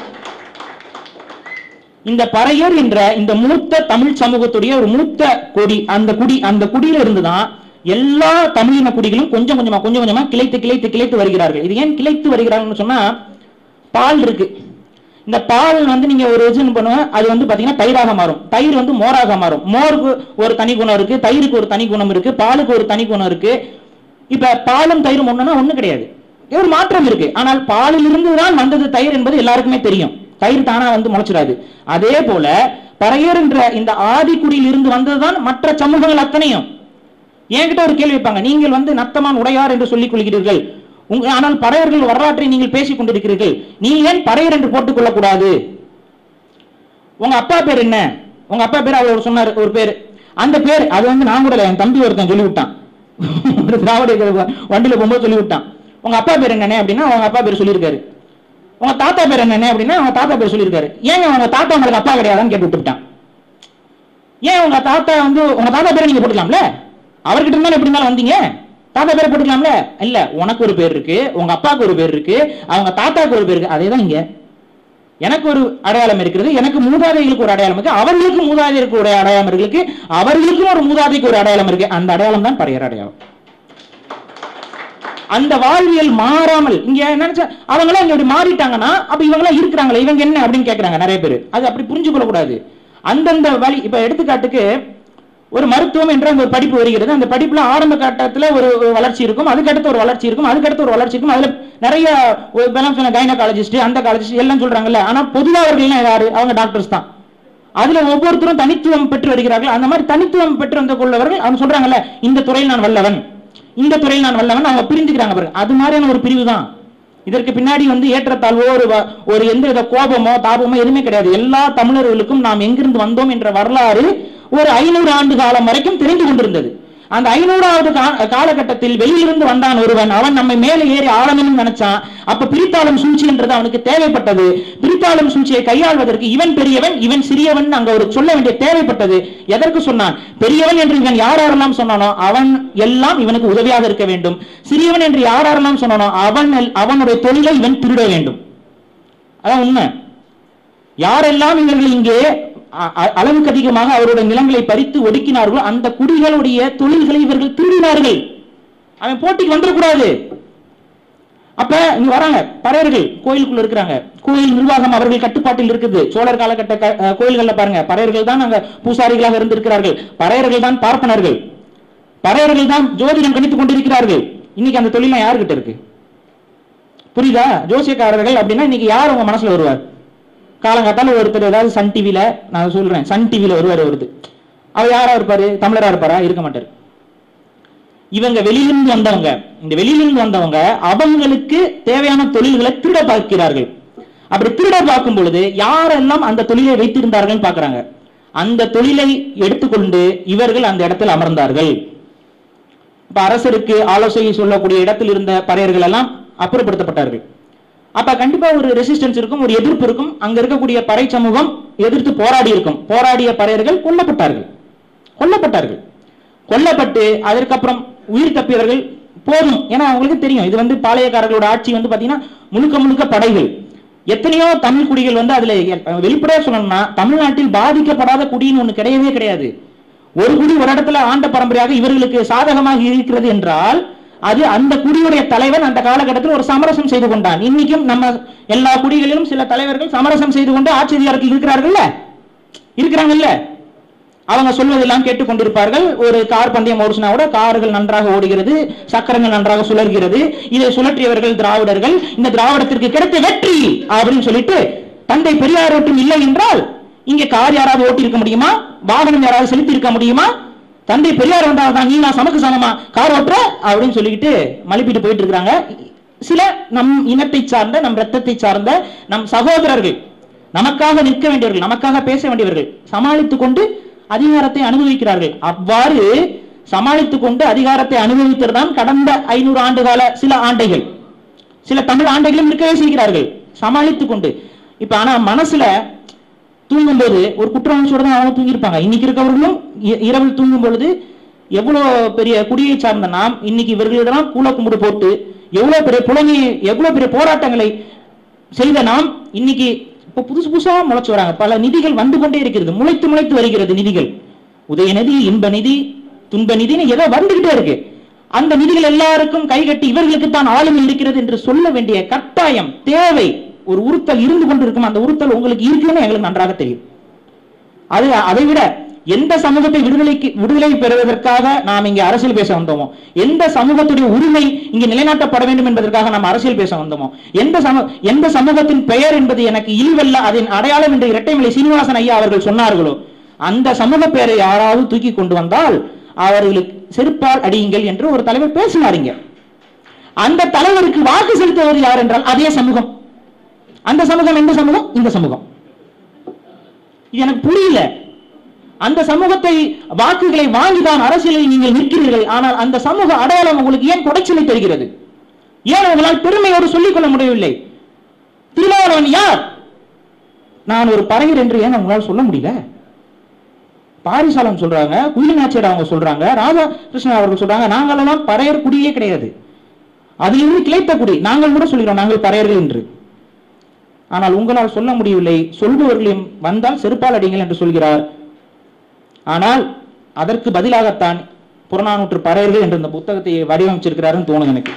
இந்த பறையர் என்ற இந்த மூத்த தமிழ் சமூகத்துடைய ஒரு மூத்த கொடி அந்த குடி அந்த குடியில இருந்துதான் எல்லா தமிழின குடிகளும் கொஞ்சம் கொஞ்சமா கொஞ்சம் கொஞ்சமா கிளைத்து கிளைத்து கிளைத்து வருகிறார்கள் இது ஏன் கிளைத்து வருகிறார்கள்னு சொன்னா பால் இருக்கு இந்த பால் வந்து நீங்க ஒரு விஷயம் பண்ணுவேன் அது வந்து பாத்தீங்கன்னா தயிராக மாறும் தயிர் வந்து மோராக மாறும் மோருக்கு ஒரு தனி குணம் இருக்கு தயிருக்கு ஒரு தனி குணம் இருக்கு பாலுக்கு ஒரு தனி குணம் இருக்கு இப்ப பாலும் தயிரும் ஒண்ணுன்னா ஒண்ணு கிடையாது இது ஒரு மாற்றம் இருக்கு ஆனால் பாலில் இருந்து தான் வந்தது தயிர் என்பது எல்லாருக்குமே தெரியும் தயிர் தானா வந்து முளைச்சிடாது அதே போல பறையர் என்ற இந்த ஆதிக்குடியில் இருந்து வந்ததுதான் மற்ற சமூகங்கள் அத்தனையும் என்கிட்ட ஒரு கேள்வி வைப்பாங்க நீங்கள் வந்து நத்தமான் உடையார் என்று சொல்லிக் கொள்கிறீர்கள் உங்க ஆனால் பறையர்கள் வரலாற்றை நீங்கள் பேசிக் கொண்டிருக்கிறீர்கள் நீங்கள் ஏன் பறையர் என்று போட்டுக் கொள்ளக்கூடாது உங்க அப்பா பேர் என்ன உங்க அப்பா பேர் அவர் சொன்னார் ஒரு பேர் அந்த பேர் அது வந்து நான் கூட இல்ல, என் தம்பி ஒருத்தன் சொல்லி விட்டான் ஒரு திராவிட இயக்க வண்டியில போகும்போது சொல்லி விட்டான் உங்க அப்பா பேர் என்னண்ணே அப்படின்னா அவங்க அப்பா பேர் சொல்லியிருக்காரு உங்க தாத்தா பேர் என்னண்ணே அப்படின்னா அவங்க தாத்தா பேர் சொல்லியிருக்காரு ஏங்க உங்க தாத்தா உங்களுக்கு அப்பா கிடையாதான்னு கேட்டு விட்டுட்டான் ஏன் உங்க தாத்தா வந்து உங்க தாத்தா பேரை நீங்க போட்டுக்கலாம்ல அவர்கிட்ட இருந்தாலும் எப்படி இருந்தாலும் வந்தீங்க தாத்தா பேரை போட்டுக்கலாம்ல இல்ல உனக்கு ஒரு பேர் இருக்கு உங்க அப்பாவுக்கு ஒரு பேர் இருக்கு அவங்க தாத்தாக்கு ஒரு பேர் இருக்கு அதேதான் இங்க எனக்கு ஒரு அடையாளம் இருக்கிறது எனக்கு மூதாதைகளுக்கு ஒரு அடையாளம் இருக்கு அவர்களுக்கு மூதாதையருக்கு ஒரு அடையாளம் இருக்கு அவர்களுக்கும் ஒரு மூதாதைக்கு ஒரு அடையாளம் இருக்கு அந்த அடையாளம் தான் பறையர் அடையாளம் அந்த வாழ்வியல் மாறாமல் இங்க நினைச்ச அவங்க எல்லாம் இங்க இப்படி மாறிட்டாங்கன்னா அப்ப இவங்க எல்லாம் இருக்கிறாங்களே இவங்க என்ன அப்படின்னு கேக்குறாங்க நிறைய பேர் அது அப்படி புரிஞ்சு கொள்ள கூடாது அந்தந்த வழி இப்ப எடுத்துக்காட்டுக்கு ஒரு மருத்துவம் என்ற அந்த ஒரு படிப்பு வருகிறது அந்த படிப்புல ஆரம்ப கட்டத்துல ஒரு ஒரு வளர்ச்சி இருக்கும் அதுக்கடுத்து ஒரு வளர்ச்சி இருக்கும் அதுக்கடுத்து ஒரு வளர்ச்சி இருக்கும் அதுல நிறைய ஒரு இப்பெல்லாம் சொன்ன கைனகாலஜிஸ்ட் அந்த காலஜிஸ்ட் எல்லாம் சொல்றாங்கல்ல ஆனா பொதுவாளர்கள் யாரு அவங்க டாக்டர்ஸ் தான் அதுல ஒவ்வொருத்தரும் தனித்துவம் பெற்று வருகிறார்கள் அந்த மாதிரி தனித்துவம் பெற்று வந்த கொள்ளவர்கள் அவங்க சொல்றாங்கல்ல இந்த துறையில் நான் வல்லவன் இந்த துறையில் நான் வல்லவன் அவங்க பிரிஞ்சுக்கிறாங்க பாருங்க அது மாதிரியான ஒரு பிரிவு தான் இதற்கு பின்னாடி வந்து ஏற்றத்தாழ்வோ ஒரு வ- ஒரு எந்த வித கோபமோ தாபமோ எதுவுமே கிடையாது எல்லா தமிழர்களுக்கும் நாம் எங்கிருந்து வந்தோம் என்ற வரலாறு ஒரு ஐநூறு ஆண்டு காலம் வரைக்கும் தெரிந்து கொண்டிருந்தது அந்த ஐநூறாவது கா- காலகட்டத்தில் வெளியிலிருந்து வந்தான் ஒருவன் அவன் நம்மை மேலே ஏறி ஆழணும்னு நினைச்சான் அப்ப பிரித்தாளும் சூழ்ச்சி என்றது அவனுக்கு தேவைப்பட்டது பிரித்தாளும் சூழ்ச்சியை கையாள்வதற்கு இவன் பெரியவன் இவன் சிறியவன் அங்க ஒரு சொல்ல வேண்டிய தேவைப்பட்டது எதற்கு சொன்னான் பெரியவன் என்று இவன் யாரெல்லாம் சொன்னானோ அவன் எல்லாம் இவனுக்கு உதவியாக இருக்க வேண்டும் சிறியவன் என்று யாரெல்லாம் சொன்னானோ அவன் எல்- அவனுடைய தொழிலை இவன் திருட வேண்டும் அதான் உண்மை யாரெல்லாம் இவர்கள் இங்கே அ- அ- அளவுக்கு அதிகமாக அவருடைய நிலங்களை பறித்து ஒடுக்கினார்களோ அந்த குடிகளுடைய தொழில்களை இவர்கள் திருடினார்கள் அவன் போட்டிக்கு வந்துடக்கூடாது அப்ப இங்க வராங்க பறையர்கள் கோயிலுக்குள்ள இருக்கிறாங்க கோயில் நிர்வாகம் அவர்கள் கட்டுப்பாட்டில் இருக்குது சோழர் காலகட்ட க- அஹ் கோயில்கள்ல பாருங்க பறையர்கள் தான் அங்க பூசாரிகளாக இருந்திருக்கிறார்கள் பறையர்கள் தான் பார்ப்பனர்கள் பறையர்கள் தான் ஜோதிடம் கணித்துக் கொண்டிருக்கிறார்கள் இன்னைக்கு அந்த தொழிலாம் யாருகிட்ட இருக்கு புரியுதா ஜோசியக்காரர்கள் அப்படின்னா இன்னைக்கு யார் உங்க மனசுல வருவார் காலங்காத்தால ஒருத்தர் ஏதாவது சன் டிவில நான் சொல்றேன் சன் டிவில வருவார் வருது அவர் யாரா இருப்பாரு தமிழரா இருப்பாரா இருக்க மாட்டாரு இவங்க வெளியிலிருந்து வந்தவங்க இந்த வெளியிலிருந்து வந்தவங்க அவங்களுக்கு தேவையான தொழில்களை திருட பார்க்கிறார்கள் அப்படி திருட பார்க்கும் பொழுது யாரெல்லாம் அந்த தொழிலை வைத்திருந்தார்கள் பார்க்கறாங்க அந்த தொழிலை எடுத்துக்கொண்டு இவர்கள் அந்த இடத்தில் அமர்ந்தார்கள் இப்ப அரசருக்கு ஆலோசனை சொல்லக்கூடிய இடத்தில் இருந்த பறையர்கள் எல்லாம் அப்புறப்படுத்தப்பட்டார்கள் அப்ப கண்டிப்பா ஒரு ரெசிஸ்டன்ஸ் இருக்கும் ஒரு எதிர்ப்பு இருக்கும் அங்க இருக்கக்கூடிய பறை சமூகம் எதிர்த்து போராடி இருக்கும் போராடிய பறையர்கள் கொல்லப்பட்டார்கள் கொல்லப்பட்டார்கள் கொல்லப்பட்டு அதற்கப்புறம் உயிர் தப்பியவர்கள் போதும் ஏன்னா அவங்களுக்கு தெரியும் இது வந்து பாளையக்காரர்களோட ஆட்சி வந்து பாத்தீங்கன்னா முழுக்க முழுக்க படைகள் எத்தனையோ தமிழ் குடிகள் வந்து அதுல எ- வெளிப்படையா சொல்லணும்னா தமிழ்நாட்டில் பாதிக்கப்படாத குடின்னு ஒண்ணு கிடையவே கிடையாது ஒரு குடி ஒரு இடத்துல ஆண்ட பரம்பரையாக இவர்களுக்கு சாதகமாக இருக்கிறது என்றால் அது அந்த குடியுடைய தலைவன் அந்த காலகட்டத்தில் ஒரு சமரசம் செய்து கொண்டான் இன்னைக்கும் நம்ம எல்லா குடிகளிலும் சில தலைவர்கள் சமரசம் செய்து கொண்டு ஆட்சி அதிகாரத்தில் இருக்கிறார்கள்ல இருக்கிறாங்கல்ல அவங்க சொல்வதெல்லாம் கேட்டுக்கொண்டிருப்பார்கள் ஒரு கார் பந்தயம் ஓடினா கூட கார்கள் நன்றாக ஓடுகிறது சக்கரங்கள் நன்றாக சுழல்கிறது இதை சுழற்றியவர்கள் திராவிடர்கள் இந்த திராவிடத்திற்கு கிடைத்த வெற்றி அப்படின்னு சொல்லிட்டு தந்தை பெரியார் ஓட்டும் இல்லை என்றால் இங்க கார் யாராவது ஓட்டி இருக்க முடியுமா வாகனம் யாராவது செலுத்தி இருக்க முடியுமா தந்தை பெரியார் வந்தால் தான் நீ நான் சமக்கு சமமா கார் ஓட்டுற அப்படின்னு சொல்லிக்கிட்டு மழுப்பிட்டு போயிட்டு இருக்காங்க சில நம் இனத்தை சார்ந்த நம் ரத்தத்தை சார்ந்த நம் சகோதரர்கள் நமக்காக நிற்க வேண்டியவர்கள் நமக்காக பேச வேண்டியவர்கள் சமாளித்துக் கொண்டு அதிகாரத்தை அனுபவிக்கிறார்கள் அவ்வாறு சமாளித்துக் கொண்டு அதிகாரத்தை அனுபவித்ததுதான் கடந்த ஐநூறு ஆண்டு கால சில ஆண்டைகள் சில தமிழ் ஆண்டைகளும் இருக்கவே செய்கிறார்கள் சமாளித்துக் கொண்டு இப்ப ஆனா மனசுல தூங்கும்போது ஒரு குற்றவாளியோட தான் அவங்க தூங்கியிருப்பாங்க இன்னைக்கு இருக்கவர்களும் இ- இரவில் தூங்கும் பொழுது எவ்வளவு பெரிய குடியை சார்ந்த நாம் இன்னைக்கு இவர்களிடம் கூல கும்பிடு போட்டு எவ்வளவு பெரிய புலங்கி எவ்வளவு பெரிய போராட்டங்களை செய்த நாம் இன்னைக்கு இப்ப புதுசு புதுசா முளைச்சு வராங்க பல நிதிகள் வந்து கொண்டே இருக்கிறது முளைத்து முளைத்து வருகிறது நிதிகள் உதயநிதி இன்ப நிதி துன்ப நிதின்னு ஏதோ வந்துகிட்டே இருக்கு அந்த நிதிகள் எல்லாருக்கும் கைகட்டி இவர்களுக்கு தான் ஆளுமை இருக்கிறது என்று சொல்ல வேண்டிய கட்டாயம் தேவை ஒரு உறுத்தல் இருந்து கொண்டு இருக்கும் அந்த உறுத்தல் உங்களுக்கு இருக்குன்னு எங்களுக்கு நன்றாக தெரியும் அது அதை விட எந்த சமூகத்தை விடுதலைக்கு விடுதலை பெறுவதற்காக நாம் இங்கே அரசியல் பேச வந்தோமோ எந்த சமூகத்துடைய உரிமை இங்கே நிலைநாட்டப்பட வேண்டும் என்பதற்காக நாம் அரசியல் பேச வந்தோமோ எந்த சம எந்த சமூகத்தின் பெயர் என்பது எனக்கு இழிவல்ல அதன் அடையாளம் என்று இரட்டைமலை சீனிவாசன் ஐயா அவர்கள் சொன்னார்களோ அந்த சமூக பெயரை யாராவது தூக்கி கொண்டு வந்தால் அவர்களுக்கு செருப்பால் அடியுங்கள் என்று ஒரு தலைவர் பேசினாருங்க அந்த தலைவருக்கு வாக்கு செலுத்துவது யார் என்றால் அதே சமூகம் அந்த சமூகம் எந்த சமூகம் இந்த சமூகம் இது எனக்கு புரியல அந்த சமூகத்தை வாக்குகளை வாங்கிதான் அரசியலில் நீங்கள் நிற்கிறீர்கள் ஆனால் அந்த சமூக அடையாளம் உங்களுக்கு ஏன் குடைச்சலை தருகிறது ஏன் உங்களால் பெருமையோடு சொல்லிக் கொள்ள முடியவில்லை திருமாவளவன் யார் நான் ஒரு பறையர் என்று ஏன் உங்களால் சொல்ல முடியல பாரிசாலம் சொல்றாங்க குயில் நாச்சியார் அவங்க சொல்றாங்க ராதாகிருஷ்ணன் அவர்கள் சொல்றாங்க நாங்களெல்லாம் பறையர் குடியே கிடையாது அதிலிருந்து கிளைத்த குடி நாங்கள் கூட சொல்கிறோம் நாங்கள் பறையர்கள் என்று ஆனால் உங்களால் சொல்ல முடியவில்லை சொல்பவர்களையும் வந்தால் செருப்பால் அடிங்கள் என்று சொல்கிறார் ஆனால் அதற்கு பதிலாகத்தான் புறநானூற்று பறையர்கள் என்ற இந்த புத்தகத்தை வடிவமைச்சிருக்கிறாருன்னு தோணுது எனக்கு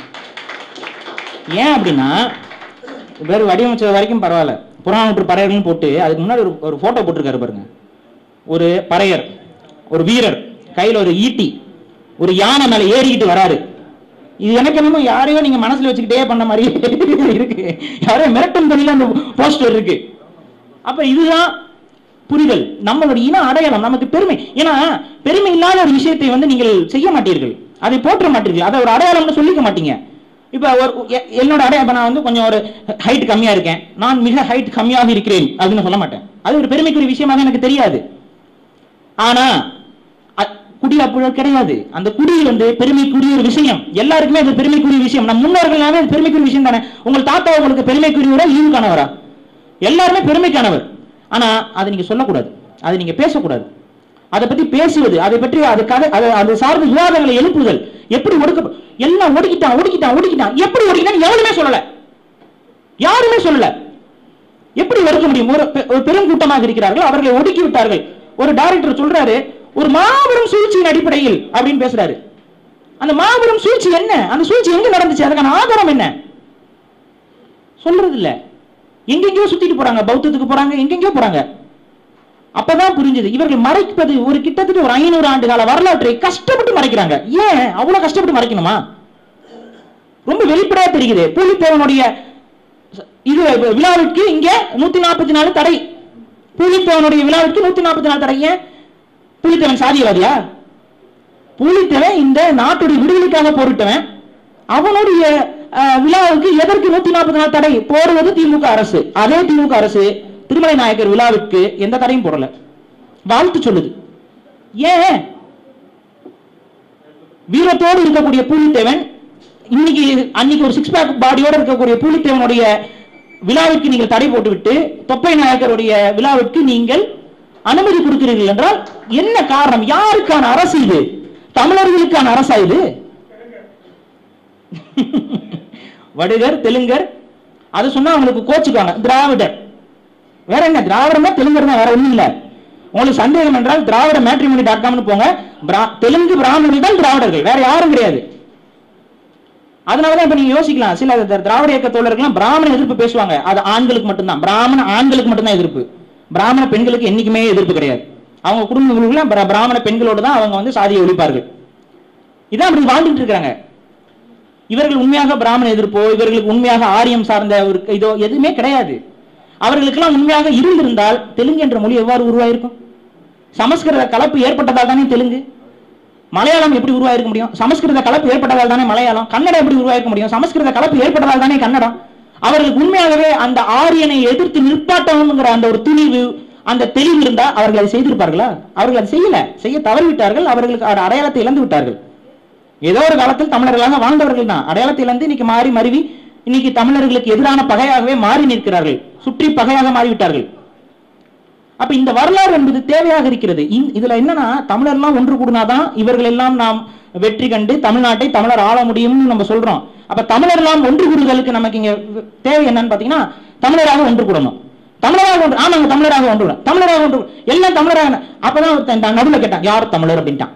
ஏன் அப்படின்னா வேறு வடிவமைச்சது வரைக்கும் பரவாயில்ல புறநானூற்று பறையர்கள்னு போட்டு அதுக்கு முன்னாடி ஒரு ஒரு போட்டோ போட்டிருக்காரு பாருங்க ஒரு பறையர் ஒரு வீரர் கையில ஒரு ஈட்டி ஒரு யானை மேல ஏறிக்கிட்டு வராரு இது எனக்கு என்னமோ யாரையோ நீங்க மனசுல வச்சுக்கிட்டே பண்ண மாதிரி இருக்கு யாரையோ மிரட்டும் தொழில அந்த போஸ்டர் இருக்கு அப்ப இதுதான் புரிதல் நம்மளுடைய இன அடையாளம் நமக்கு பெருமை ஏன்னா பெருமை இல்லாத ஒரு விஷயத்தை வந்து நீங்கள் செய்ய மாட்டீர்கள் அதை போற்ற மாட்டீர்கள் அதை ஒரு அடையாளம்னு சொல்லிக்க மாட்டீங்க இப்ப ஒரு எ- என்னோட அடையாளம் இப்ப நான் வந்து கொஞ்சம் ஒரு ஹைட் கம்மியா இருக்கேன் நான் மிக ஹைட் கம்மியாக இருக்கிறேன் அப்படின்னு சொல்ல மாட்டேன் அது ஒரு பெருமைக்குரிய விஷயமாக எனக்கு தெரியாது ஆனா அ- குடி அப்படி கிடையாது அந்த குடி வந்து பெருமைக்குரிய ஒரு விஷயம் எல்லாருக்குமே அது பெருமைக்குரிய விஷயம் நம் முன்னோர்களாவே அது பெருமைக்குரிய விஷயம் தானே உங்கள் தாத்தா உங்களுக்கு பெருமைக்குரியவரா ஈவுக்கானவரா எல்லாருமே பெருமைக்கானவர் ஆனா அதை நீங்க சொல்லக்கூடாது அதை நீங்க பேசக்கூடாது அதை பத்தி பேசுவது அதை பற்றி அது கதை அது அது சார்ந்த விவாதங்களை எழுப்புதல் எப்படி ஒடுக்க எல்லாம் ஒடுக்கிட்டான் ஒடுக்கிட்டான் ஒடுக்கிட்டான் எப்படி ஒடுக்கிட்டான் எவனுமே சொல்லல யாருமே சொல்லல எப்படி ஒடுக்க முடியும் ஒரு பெ- ஒரு பெரும் கூட்டமாக இருக்கிறார்கள் அவர்களை ஒடுக்கி விட்டார்கள் ஒரு டைரக்டர் சொல்றாரு ஒரு மாபெரும் சூழ்ச்சியின் அடிப்படையில் அப்படின்னு பேசுறாரு அந்த மாபெரும் சூழ்ச்சி என்ன அந்த சூழ்ச்சி எங்க நடந்துச்சு அதுக்கான ஆதாரம் என்ன சொல்றது இல்ல எங்கெங்கயோ சுத்திட்டு போறாங்க பௌத்தத்துக்கு போறாங்க எங்கெங்கயோ போறாங்க அப்பதான் புரிஞ்சது இவர்கள் மறைப்பது ஒரு கிட்டத்தட்ட ஒரு ஐநூறு ஆண்டு கால வரலாற்றை கஷ்டப்பட்டு மறைக்கிறாங்க ஏன் அவ்வளவு கஷ்டப்பட்டு மறைக்கணுமா ரொம்ப வெளிப்படையா தெரியுது பூலித்தேவனுடைய இது விழாவிற்கு இங்க நூத்தி நாற்பத்தி நாலு தடை பூலித்தேவனுடைய விழாவிற்கு நூத்தி நாற்பத்தி நாலு தடை ஏன் பூலித்தேவன் சாதியவாதியா பூலித்தேவன் இந்த நாட்டுடைய விடுதலைக்காக போரிட்டவன் அவனுடைய அஹ், விழாவுக்கு எதற்கு நூத்தி நாற்பத்தி நாலு தடை போடுவது திமுக அரசு அதே திமுக அரசு திருமலை நாயக்கர் விழாவிற்கு எந்த தடையும் போடல வாழ்த்து சொல்லுது ஏன் வீரத்தோடு இருக்கக்கூடிய பூலித்தேவன் இன்னைக்கு அன்னைக்கு ஒரு சிக்ஸ் பேக் பாடியோட இருக்கக்கூடிய பூலித்தேவனுடைய விழாவிற்கு நீங்கள் தடை போட்டுவிட்டு தொப்பை நாயக்கருடைய விழாவிற்கு நீங்கள் அனுமதி கொடுக்கிறீர்கள் என்றால் என்ன காரணம் யாருக்கான அரசு இது தமிழர்களுக்கான அரசா இது வடுகர் தெலுங்கர் அதை சொன்னா அவங்களுக்கு கோச்சுக்குவாங்க திராவிடர் வேற என்ன திராவிடமா தெலுங்கர் தான் வேற ஒண்ணும் இல்ல உங்களுக்கு சந்தேகம் என்றால் திராவிட மேட்ரிமோனி டாட் காம்னு போங்க பிரா- தெலுங்கு பிராமணர்கள் தான் திராவிடர்கள் வேற யாரும் கிடையாது அதனாலதான் இப்ப நீங்க யோசிக்கலாம் சில தி- திராவிட இயக்க தோழர்கள்லாம் பிராமண எதிர்ப்பு பேசுவாங்க அது ஆண்களுக்கு மட்டும்தான் பிராமண ஆண்களுக்கு மட்டும்தான் எதிர்ப்பு பிராமண பெண்களுக்கு என்னைக்குமே எதிர்ப்பு கிடையாது அவங்க குடும்பங்களுக்குள்ள பிர- பிராமண பெண்களோடு தான் அவங்க வந்து சாதியை ஒழிப்பார்கள் இதான் அப்படி வாழ்ந்துட்டு இருக்காங்க இவர்கள் உண்மையாக பிராமண எதிர்ப்போ இவர்களுக்கு உண்மையாக ஆரியம் சார்ந்த ஒரு இதோ எதுவுமே கிடையாது அவர்களுக்கெல்லாம் உண்மையாக இருந்திருந்தால் தெலுங்கு என்ற மொழி எவ்வாறு உருவாயிருக்கும் சமஸ்கிருத கலப்பு ஏற்பட்டதால் தானே தெலுங்கு மலையாளம் எப்படி உருவாயிருக்க முடியும் சமஸ்கிருத கலப்பு ஏற்பட்டதால் தானே மலையாளம் கன்னடம் எப்படி உருவாயிருக்க முடியும் சமஸ்கிருத கலப்பு ஏற்பட்டதால் தானே கன்னடம் அவர்களுக்கு உண்மையாகவே அந்த ஆரியனை எதிர்த்து நிற்பாட்டம்ங்கிற அந்த ஒரு துணிவு அந்த தெளிவு இருந்தா அவர்கள் அதை செய்திருப்பார்களா அவர்கள் அதை செய்யல செய்ய தவறிவிட்டார்கள் அவர்களுக்கு அந்த அடையாளத்தை இழந்து விட்டார்கள் ஏதோ ஒரு காலத்தில் தமிழர்களாக வாழ்ந்தவர்கள் தான் அடையாளத்தை இழந்து இன்னைக்கு மாறி மருவி இன்னைக்கு தமிழர்களுக்கு எதிரான பகையாகவே மாறி நிற்கிறார்கள் சுற்றி பகையாக மாறிவிட்டார்கள் அப்ப இந்த வரலாறு என்பது தேவையாக இருக்கிறது இந்த- இதுல என்னன்னா தமிழர்லாம் ஒன்று கூடினாதான் இவர்கள் எல்லாம் நாம் வெற்றி கண்டு தமிழ்நாட்டை தமிழர் ஆள முடியும்னு நம்ம சொல்றோம் அப்ப தமிழர்லாம் ஒன்று கூடுதலுக்கு நமக்கு இங்க தேவை என்னன்னு பாத்தீங்கன்னா தமிழராக ஒன்று கூடணும் தமிழராக ஒன்று ஆமாங்க தமிழராக ஒன்று கூடணும். தமிழராக ஒன்று கூடணும். எல்லாம் தமிழராக அப்பதான் ஒருத்தன் தான் நடுவுல கேட்டான் யார் தமிழர் அப்படின்ட்டான்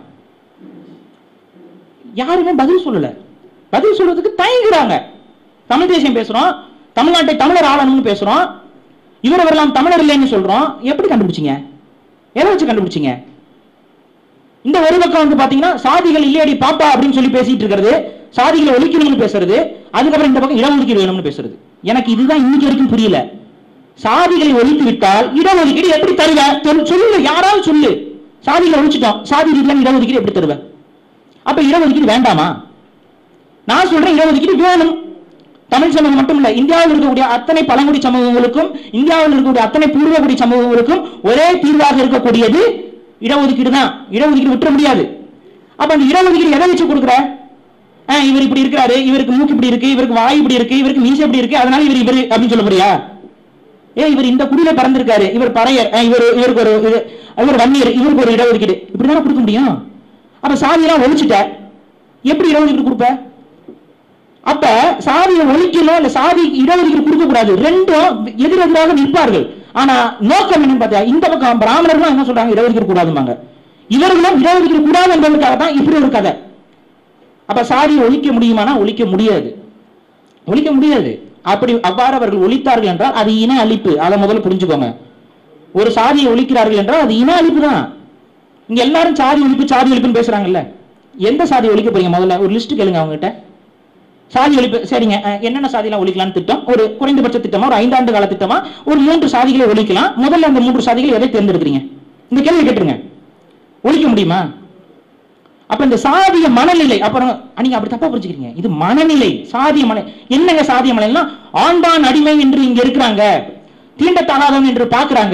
யாருமே பதில் சொல்லல பதில் சொல்றதுக்கு தயங்குறாங்க தமிழ் தேசியம் பேசுறோம் தமிழ்நாட்டை தமிழர் ஆளணும்னு பேசுறோம் இவர் வரலாம் தமிழர் இல்லைன்னு சொல்றோம் எப்படி கண்டுபிடிச்சீங்க எதை வச்சு கண்டுபிடிச்சீங்க இந்த ஒரு பக்கம் வந்து பாத்தீங்கன்னா சாதிகள் இல்லையடி பாப்பா அப்படின்னு சொல்லி பேசிட்டு இருக்கிறது சாதிகளை ஒழிக்கணும்னு பேசுறது அதுக்கப்புறம் இந்த பக்கம் இடஒதுக்கீடு வேணும்னு பேசுறது எனக்கு இதுதான் இன்னைக்கு வரைக்கும் புரியல சாதிகளை ஒழித்து விட்டால் இடஒதுக்கீடு எப்படி தருவ சொல்லு- சொல்லு யாராவது சொல்லு சாதிகளை ஒழிச்சிட்டோம் சாதி ரீதியான இடஒதுக்கீடு எப்படி தருவ அப்ப இடஒதுக்கீடு வேண்டாமா நான் சொல்றேன் இடஒதுக்கீடு வேணும் தமிழ் சமூகம் மட்டும் இல்ல இந்தியாவில் இருக்கக்கூடிய அத்தனை பழங்குடி சமூகங்களுக்கும் இந்தியாவில் இருக்கக்கூடிய அத்தனை பூர்வகுடி சமூகங்களுக்கும் ஒரே தீர்வாக இருக்கக்கூடியது இடஒதுக்கீடு தான் இடஒதுக்கீடு விட்டுற முடியாது அப்ப அந்த இடஒதுக்கீடு எதை வச்சு கொடுக்குற ஆ, இவர் இப்படி இருக்கிறாரு இவருக்கு மூக்கு இப்படி இருக்கு இவருக்கு வாய் இப்படி இருக்கு இவருக்கு மீசை இப்படி இருக்கு அதனால இவர் இவர் அப்படின்னு சொல்ல முடியா ஏ இவர் இந்த குடியில பிறந்திருக்காரு இவர் பறையர் ஆ, இவர் இவருக்கு ஒரு இது, இவர் வன்னியர் இவருக்கு ஒரு இடஒதுக்கீடு இப்படிதானே கொடுக்க முடியும் அப்ப சாதியெல்லாம் ஒழிச்சிட்ட எப்படி இடஒதுக்கீடு கொடுப்ப அப்ப சாதியை ஒழிக்கணும் இல்ல சாதி இடஒதுக்கீடு கொடுக்க கூடாது ரெண்டும் எதிரெதிராக நிற்பார்கள் ஆனா நோக்கம் என்னன்னு பார்த்தா இந்த பக்கம் பிராமணர்களும் என்ன சொல்றாங்க இடஒதுக்கீடு கூடாதுமாங்க இவர்களும் இடஒதுக்கீடு கூடாது என்பதற்காக தான் இப்படி ஒரு கதை அப்ப சாதியை ஒழிக்க முடியுமானா ஒழிக்க முடியாது ஒழிக்க முடியாது அப்படி அவ்வாறு அவர்கள் ஒழித்தார்கள் என்றால் அது இன அழிப்பு அதை முதல்ல புரிஞ்சுக்கோங்க ஒரு சாதியை ஒழிக்கிறார்கள் என்றால் அது இன அழிப்பு தான் இங்க எல்லாரும் சாதி ஒழிப்பு சாதி ஒழிப்புன்னு பேசுறாங்கல்ல எந்த சாதி ஒழிக்க போறீங்க முதல்ல ஒரு லிஸ்ட் கேளுங்க அவங்க கிட்ட சாதி ஒழிப்பு சரிங்க அஹ், என்னென்ன சாதியெல்லாம் ஒழிக்கலாம்னு திட்டம் ஒரு குறைந்தபட்ச திட்டமா ஒரு ஐந்தாண்டு கால திட்டமா ஒரு மூன்று சாதிகளை ஒழிக்கலாம் முதல்ல அந்த மூன்று சாதிகளை எதை தேர்ந்தெடுக்கிறீங்க இந்த கேள்வி கேட்டுருங்க ஒழிக்க முடியுமா அப்ப இந்த சாதிய மனநிலை அப்புறம் அஹ், நீங்க அப்படி தப்பா புரிஞ்சுக்கிறீங்க இது மனநிலை சாதிய மன என்னங்க சாதிய மனநிலைனா ஆண்டான் அடிமை என்று இங்க இருக்கிறாங்க தீண்டத்தகாதவன் என்று பாக்குறாங்க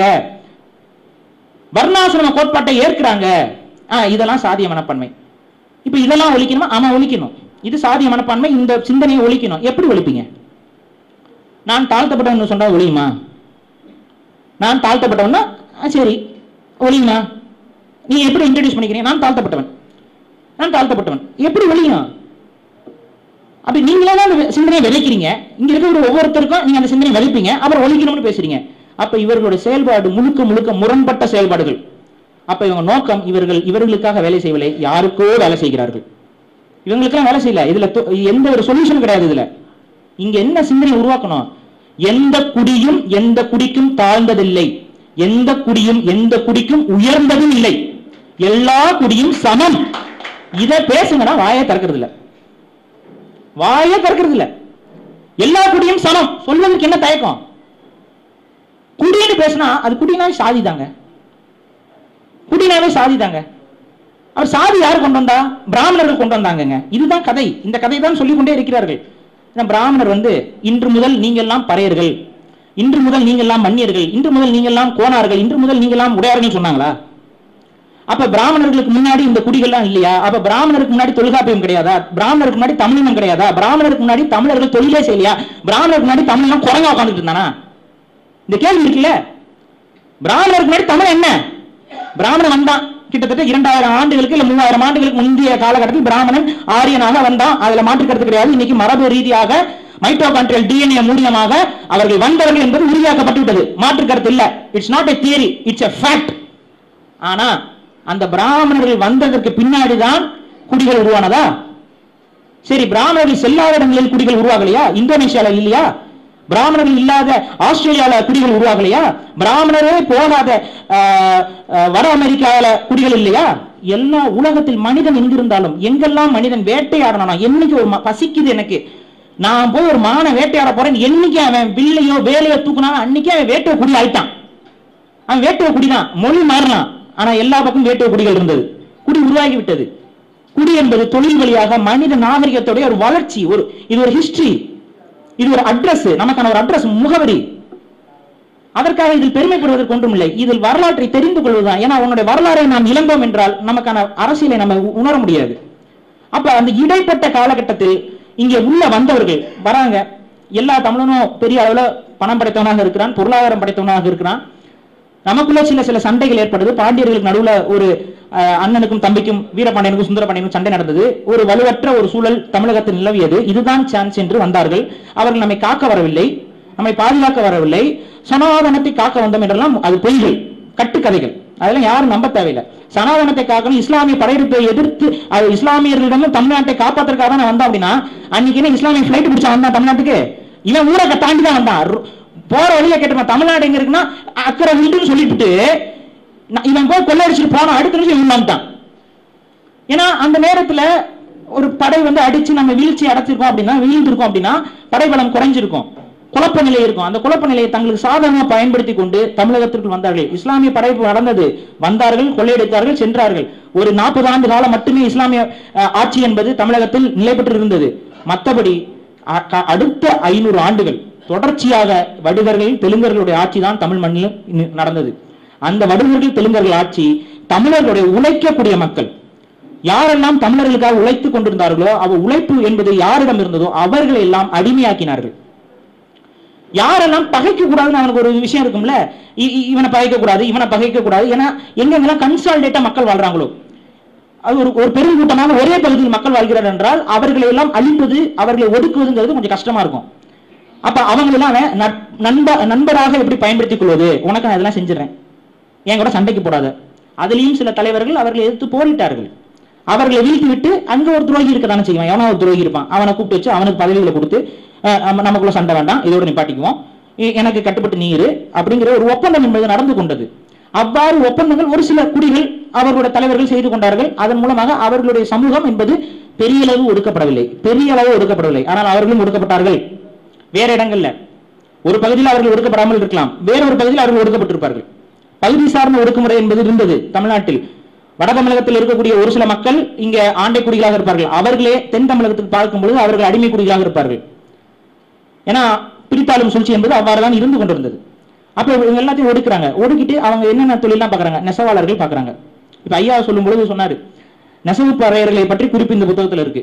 வர்ணாசிரம கோட்பாட்டை ஏற்கிறாங்க ஆஹ் இதெல்லாம் சாதிய மனப்பான்மை இப்ப இதெல்லாம் ஒழிக்கணுமா ஆமா ஒழிக்கணும் இது சாதிய மனப்பான்மை இந்த சிந்தனையை ஒழிக்கணும் எப்படி ஒழிப்பீங்க நான் தாழ்த்தப்பட்டவன் சொன்னா ஒழியுமா நான் தாழ்த்தப்பட்டவன்னா ஆ, சரி ஒழியுமா நீங்க எப்படி இன்ட்ரடியூஸ் பண்ணிக்கிறீங்க நான் தாழ்த்தப்பட்டவன் நான் தாழ்த்தப்பட்டவன் எப்படி ஒழியும் அப்படி நீங்களே தான் அந்த சிந்தனையை விதைக்கிறீங்க இங்க இருக்கிற ஒவ்வொருத்தருக்கும் நீங்க அந்த சிந்தனையை விதைப்பீங்க அப்புறம் ஒழிக்கணும்னு பேசுறீங்க அப்ப இவர்களுடைய செயல்பாடு முழுக்க முழுக்க முரண்பட்ட செயல்பாடுகள் அப்ப இவங்க நோக்கம் இவர்கள் இவர்களுக்காக வேலை செய்யவில்லை யாருக்கோ வேலை செய்கிறார்கள் இவங்களுக்கெல்லாம் வேலை செய்யல இதுல தொ- எந்த ஒரு சொல்யூஷன் கிடையாது இதுல இங்க என்ன சிந்தனை உருவாக்கணும் எந்த குடியும் எந்த குடிக்கும் தாழ்ந்ததில்லை எந்த குடியும் எந்த குடிக்கும் உயர்ந்ததும் இல்லை எல்லா குடியும் சமம் இத பேசுங்கன்னா வாயை திறக்கிறது இல்ல வாயை திறக்கிறது இல்ல எல்லா குடியும் சமம் சொல்வதற்கு என்ன தயக்கம் குடின்னு பேசினா அது குடினாவே சாதி தாங்க குடினாவே சாதி தாங்க அவர் சாதி யார் கொண்டு வந்தா பிராமணர்கள் கொண்டு வந்தாங்கங்க இதுதான் கதை இந்த கதை தான் சொல்லிக் கொண்டே இருக்கிறார்கள் இந்த பிராமணர் வந்து இன்று முதல் நீங்கெல்லாம் பறையர்கள் இன்று முதல் நீங்கெல்லாம் மன்னியர்கள் இன்று முதல் நீங்கெல்லாம் கோனார்கள் இன்று முதல் நீங்கெல்லாம் உடையார்கள் சொன்னாங்களா அப்ப பிராமணர்களுக்கு முன்னாடி இந்த குடிகள்லாம் இல்லையா அப்ப பிராமணருக்கு முன்னாடி தொல்காப்பியம் கிடையாதா பிராமணருக்கு முன்னாடி தமிழினம் கிடையாதா பிராமணருக்கு முன்னாடி தமிழர்கள் தொழிலே செய்யலையா பிராமணருக்கு முன்னாடி தமிழ்லாம் குரங்கா உட்காந்துட்டு இருந்தானா இந்த கேள்வி இருக்குல்ல பிராமணருக்கு முன்னாடி தமிழ் என்ன பிராமணன் வந்தான் கிட்டத்தட்ட இரண்டாயிரம் ஆண்டுகளுக்கு இல்ல மூவாயிரம் ஆண்டுகளுக்கு முந்தைய காலகட்டத்தில் பிராமணன் ஆரியனாக வந்தான் அதுல மாற்று கருத்து கிடையாது இன்னைக்கு மரபு ரீதியாக மைட்டோகான்ட்ரியல் டிஎன்ஏ மூலியமாக அவர்கள் வந்தவர்கள் என்பது உறுதியாக்கப்பட்டு விட்டது மாற்று கருத்து இல்ல it's not a theory it's a fact ஆனா அந்த பிராமணர்கள் வந்ததற்கு பின்னாடி தான் குடிகள் உருவானதா சரி பிராமணர்கள் செல்லாத இடங்களில் குடிகள் உருவாகலையா இந்தோனேஷியால இல்லையா பிராமணர்கள் இல்லாத ஆஸ்திரேலியால குடிகள் உருவாகலையா பிராமணரே போகாத ஆஹ், ஆஹ், வட அமெரிக்கால குடிகள் இல்லையா எல்லா உலகத்தில் மனிதன் எங்கிருந்தாலும் எங்கெல்லாம் மனிதன் வேட்டையாடணும் என்னைக்கு ஒரு ம- பசிக்குது எனக்கு நான் போய் ஒரு மான வேட்டையாட போறேன் என்னைக்கு அவன் வில்லையோ வேலையோ தூக்குனாலும் அன்னைக்கே அவன் வேட்டை குடி ஆயிட்டான் அவன் வேட்டுவ குடிதான் மொழி மாறலாம் ஆனா எல்லா பக்கம் வேட்டுவ குடிகள் இருந்தது குடி உருவாகி விட்டது குடி என்பது தொழில் வழியாக மனித நாகரிகத்துடைய ஒரு வளர்ச்சி ஒரு இது ஒரு ஹிஸ்டரி இது ஒரு அட்ரஸ் நமக்கான ஒரு அட்ரஸ் முகவரி அதற்காக இதில் பெருமைப்படுவதற்கு ஒன்றுமில்லை இதில் வரலாற்றை தெரிந்து கொள்வதுதான் ஏன்னா உன்னுடைய வரலாறை நாம் இழந்தோம் என்றால் நமக்கான அரசியலை நம்ம உ- உணர முடியாது அப்ப அந்த இடைப்பட்ட காலகட்டத்தில் இங்கே உள்ள வந்தவர்கள் வராங்க எல்லா தமிழனும் பெரிய அளவுல பணம் படைத்தவனாக இருக்கிறான் பொருளாதாரம் படைத்தவனாக இருக்கிறான் நமக்குள்ள சில சில சண்டைகள் ஏற்படுது பாண்டியர்களுக்கு நடுவுல ஒரு அஹ், அண்ணனுக்கும் தம்பிக்கும் வீரபாண்டியனுக்கும் சுந்தரபாண்டியனுக்கும் சண்டை நடந்தது ஒரு வலுவற்ற ஒரு சூழல் தமிழகத்தில் நிலவியது இதுதான் சான்ஸ் என்று வந்தார்கள் அவர்கள் நம்மை காக்க வரவில்லை நம்மை பாதுகாக்க வரவில்லை சனாதனத்தை காக்க வந்தோம் என்றெல்லாம் அது பொய்கள் கட்டுக்கதைகள் அதெல்லாம் யாரும் நம்ப தேவையில்லை சனாதனத்தை காக்கணும் இஸ்லாமிய படையெடுப்பை எதிர்த்து அது இஸ்லாமியர்களிடமும் தமிழ்நாட்டை காப்பாத்துறதுக்காக தான் வந்தான் அப்படின்னா அன்னைக்கு என்ன இஸ்லாமிய ஃபிளைட் பிடிச்சா வந்தான் தமிழ்நாட்டுக்கு இவன் ஊரை தாண்டி தான் வந்தான் ரு- போற வழியா கேட்டுப்பான் தமிழ்நாடு எங்க இருக்குன்னா அக்கறை வீடுன்னு சொல்லிட்டு நான் இவன் போய் கொள்ளையடிச்சிட்டு போனான் அடுத்த நிமிஷம் இவன் வந்துட்டான் ஏன்னா அந்த நேரத்துல ஒரு படை வந்து அடிச்சு நம்ம வீழ்ச்சி அடைச்சிருக்கோம் அப்படின்னா வீழ்ந்திருக்கோம் அப்படின்னா படைபலம் குறைஞ்சிருக்கும் குழப்ப நிலை இருக்கும் அந்த குழப்ப நிலையை தங்களுக்கு சாதகமாக பயன்படுத்தி கொண்டு தமிழகத்திற்குள் வந்தார்கள் இஸ்லாமிய படைப்பு நடந்தது வந்தார்கள் கொள்ளையடித்தார்கள் சென்றார்கள் ஒரு நாற்பது ஆண்டு காலம் மட்டுமே இஸ்லாமிய அஹ், ஆட்சி என்பது தமிழகத்தில் நிலை பெற்று இருந்தது மற்றபடி அ- க- அடுத்த ஐநூறு ஆண்டுகள் தொடர்ச்சியாக வடுகர்கள் தெலுங்கர்களுடைய ஆட்சி தான் தமிழ் மண்ணில் நி- நடந்தது அந்த வடுகர்கள் தெலுங்கர்கள் ஆட்சி தமிழர்களுடைய உழைக்கக்கூடிய மக்கள் யாரெல்லாம் தமிழர்களுக்காக உழைத்துக் கொண்டிருந்தார்களோ அவ உழைப்பு என்பது யாரிடம் இருந்ததோ அவர்களை எல்லாம் அடிமையாக்கினார்கள் யாரெல்லாம் பகைக்க கூடாதுன்னு அவனுக்கு ஒரு விஷயம் இருக்கும்ல இ- இ- இவனை பகைக்க கூடாது இவனை பகைக்க கூடாது ஏன்னா எங்கெங்கெல்லாம் கன்சால்டேட்டா மக்கள் வாழ்றாங்களோ அது ஒரு ஒரு பெருங்கூட்டமாக ஒரே பகுதியில் மக்கள் வாழ்கிறார் என்றால் அவர்களை எல்லாம் அழிப்பது அவர்களை ஒடுக்குவதுங்கிறது கொஞ்சம் கஷ்டமா இருக்கும் அப்ப அவங்களெல்லாம் அவன் நட்- நண்ப நண்பராக எப்படி பயன்படுத்திக் கொள்வது உனக்கு நான் இதெல்லாம் செஞ்சிடறேன் என் கூட சண்டைக்கு போடாத அதுலயும் சில தலைவர்கள் அவர்களை எதிர்த்து போரிட்டார்கள் அவர்களை வீழ்த்தி விட்டு அங்க ஒரு துரோகி இருக்க தானே செய்வான் எவனோ ஒரு துரோகி இருப்பான் அவனை கூப்பிட்டு வச்சு அவனுக்கு பதவிகளை கொடுத்து அஹ், நம்ம- நமக்குள்ள சண்டை வேண்டாம் இதோட நிப்பாட்டிக்குவோம் இ- எனக்கு கட்டுப்பட்டு நீ இரு அப்படிங்கிற ஒரு ஒப்பந்தம் என்பது நடந்து கொண்டது அவ்வாறு ஒப்பந்தங்கள் ஒரு சில குடிகள் அவர்களுடைய தலைவர்கள் செய்து கொண்டார்கள் அதன் மூலமாக அவர்களுடைய சமூகம் என்பது பெரிய அளவு ஒடுக்கப்படவில்லை பெரிய அளவு ஒடுக்கப்படவில்லை ஆனால் அவர்களும் ஒடுக்கப்பட்டார்கள் வேற இடங்கள்ல ஒரு பகுதியில் அவர்கள் ஒடுக்கப்படாமல் இருக்கலாம் வேற ஒரு பகுதியில் அவர்கள் ஒடுக்கப்பட்டிருப்பார்கள் பகுதி சார்ந்த ஒடுக்குமுறை என்பது இருந்தது தமிழ்நாட்டில் வட தமிழகத்தில் இருக்கக்கூடிய ஒரு சில மக்கள் இங்க ஆண்டை குடிகளாக இருப்பார்கள் அவர்களே தென் தமிழகத்துக்கு பார்க்கும் பொழுது அவர்கள் அடிமை குடிகளாக இருப்பார்கள் ஏன்னா பிரித்தாளும் சூழ்ச்சி என்பது அவ்வாறு தான் இருந்து கொண்டிருந்தது அப்ப இவங்க எல்லாத்தையும் ஒடுக்குறாங்க ஒடுக்கிட்டு அவங்க என்னென்ன தொழிலாம் பார்க்கறாங்க நெசவாளர்கள் பார்க்கறாங்க இப்ப ஐயா சொல்லும் பொழுது சொன்னாரு நெசவு பறையர்களை பற்றி குறிப்பு இந்த புத்தகத்துல இருக்கு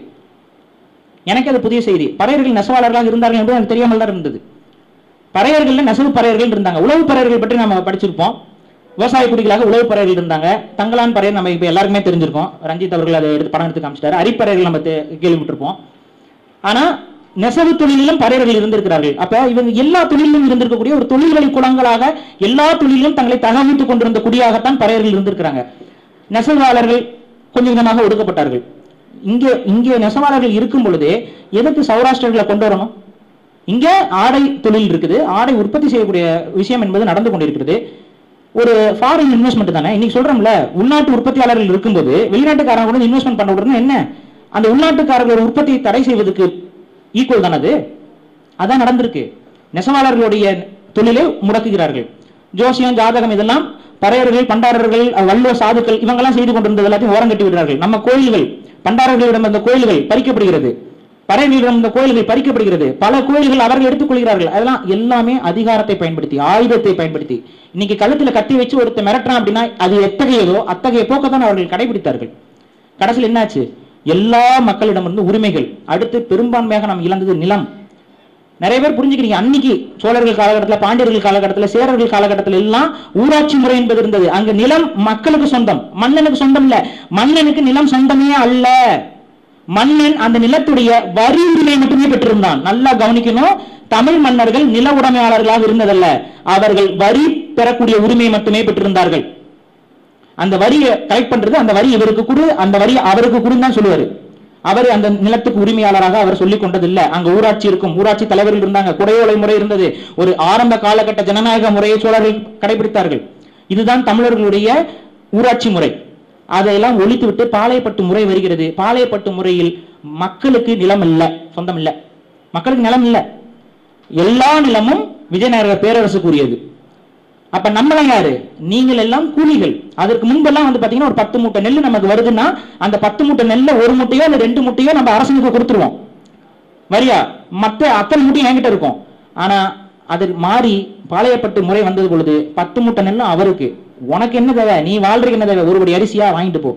எனக்கு அது புதிய செய்தி பறையர்கள் நெசவாளர்களாக இருந்தார்கள் என்பது எனக்கு தெரியாமல் தான் இருந்தது பறையர்கள்ல நெசவு பறையர்கள் இருந்தாங்க உழவு பறையர்கள் பற்றி நம்ம படிச்சிருப்போம் விவசாய குடிகளாக உழவு பறையர்கள் இருந்தாங்க தங்கலான் பறையர் நம்ம இப்ப எல்லாருக்குமே தெரிஞ்சிருக்கோம் ரஞ்சித் அவர்கள் அதை எடுத்து படம் எடுத்து காமிச்சிட்டாரு அரிப்பறையர்கள் நம்ம தெ- கேள்விப்பட்டிருப்போம் ஆனா நெசவு தொழிலிலும் பறையர்கள் இருந்திருக்கிறார்கள் அப்ப இவங்க எல்லா தொழிலிலும் இருந்திருக்கக்கூடிய ஒரு தொழில்வழி குலங்களாக எல்லா தொழிலிலும் தங்களை தகவலித்துக் கொண்டிருந்த குடியாகத்தான் பறையர்கள் இருந்திருக்கிறாங்க நெசவாளர்கள் கொஞ்சம் கொஞ்சமாக ஒடுக்கப்பட்டார்கள் இங்கே இங்கே நெசவாளர்கள் இருக்கும் பொழுதே எதுக்கு சௌராஷ்டிரர்களை கொண்டு வரணும் இங்க ஆடை தொழில் இருக்குது ஆடை உற்பத்தி செய்யக்கூடிய விஷயம் என்பது நடந்து கொண்டிருக்கிறது ஒரு ஃபாரின் இன்வெஸ்ட்மெண்ட் தானே இன்னைக்கு சொல்றோம்ல உள்நாட்டு உற்பத்தியாளர்கள் இருக்கும்போது வெளிநாட்டுக்காரங்க கூட இன்வெஸ்ட்மெண்ட் பண்ண உடனே என்ன அந்த உள்நாட்டுக்காரர்களோட உற்பத்தியை தடை செய்வதற்கு ஈக்குவல் தானே அது அதான் நடந்திருக்கு நெசவாளர்களுடைய தொழிலை முடக்குகிறார்கள் ஜோசியம் ஜாதகம் இதெல்லாம் பறையர்கள் பண்டாரர்கள் வள்ளுவ சாதுக்கள் இவங்கெல்லாம் செய்து கொண்டிருந்தது எல்லாத்தையும் ஓரம் கட்டி விடுறார்கள் நம்ம கோயில்கள் பண்டாரர்களிடம் அந்த கோயில்கள் பறிக்கப்படுகிறது பறையர்களிடம் இந்த கோயில்கள் பறிக்கப்படுகிறது பல கோயில்கள் அவர்கள் எடுத்துக்கொள்கிறார்கள் அதெல்லாம் எல்லாமே அதிகாரத்தை பயன்படுத்தி ஆயுதத்தை பயன்படுத்தி இன்னைக்கு கழுத்துல கத்தி வச்சு ஒருத்தர் மிரட்டுறான் அப்படின்னா அது எத்தகையதோ அத்தகைய போக்கத்தான் அவர்கள் கடைபிடித்தார்கள் கடைசியில் என்னாச்சு எல்லா மக்களிடமிருந்து உரிமைகள் அடுத்து பெரும்பான்மையாக நாம் இழந்தது நிலம் நிறைய பேர் புரிஞ்சுக்கிறீங்க அன்னைக்கு சோழர்கள் காலகட்டத்துல பாண்டியர்கள் காலகட்டத்துல சேரர்கள் காலகட்டத்துல எல்லாம் ஊராட்சி முறை என்பது இருந்தது அங்க நிலம் மக்களுக்கு சொந்தம் மன்னனுக்கு சொந்தம் இல்ல மன்னனுக்கு நிலம் சொந்தமே அல்ல மன்னன் அந்த நிலத்துடைய வரி உரிமை மட்டுமே பெற்றிருந்தான் நல்லா கவனிக்கணும் தமிழ் மன்னர்கள் நில உடைமையாளர்களாக இருந்ததல்ல அவர்கள் வரி பெறக்கூடிய உரிமை மட்டுமே பெற்றிருந்தார்கள் அந்த வரியை கலெக்ட் பண்றது அந்த வரி இவருக்கு கொடு அந்த வரி அவருக்கு கொடுன்னு தான் சொல்லுவாரு அவர் அந்த நிலத்துக்கு உரிமையாளராக அவர் சொல்லிக் கொண்டதில்லை அங்க ஊராட்சி இருக்கும் ஊராட்சி தலைவர்கள் இருந்தாங்க குடையோலை முறை இருந்தது ஒரு ஆரம்ப காலகட்ட ஜனநாயக முறையை சோழர்கள் கடைபிடித்தார்கள் இதுதான் தமிழர்களுடைய ஊராட்சி முறை அதையெல்லாம் ஒழித்துவிட்டு பாளையப்பட்டு முறை வருகிறது பாளையப்பட்டு முறையில் மக்களுக்கு நிலம் இல்ல சொந்தம் இல்ல மக்களுக்கு நிலம் இல்ல எல்லா நிலமும் விஜயநகர பேரரசுக்குரியது அப்ப நம்மளாம் யாரு நீங்கள் எல்லாம் கூலிகள் அதற்கு முன்பெல்லாம் வந்து பாத்தீங்கன்னா ஒரு பத்து மூட்டை நெல் நமக்கு வருதுன்னா அந்த பத்து மூட்டை நெல்ல ஒரு மூட்டையோ இல்ல ரெண்டு மூட்டையோ நம்ம அரசனுக்கு கொடுத்துருவோம் வரியா மத்த அத்தனை மூட்டையும் என்கிட்ட இருக்கும் ஆனா அது மாறி பாளையப்பட்டு முறை வந்தது பொழுது பத்து மூட்டை நெல்லும் அவருக்கு உனக்கு என்ன தேவை நீ வாழ்றதுக்கு என்ன தேவை ஒருபடி அரிசியா வாங்கிட்டு போ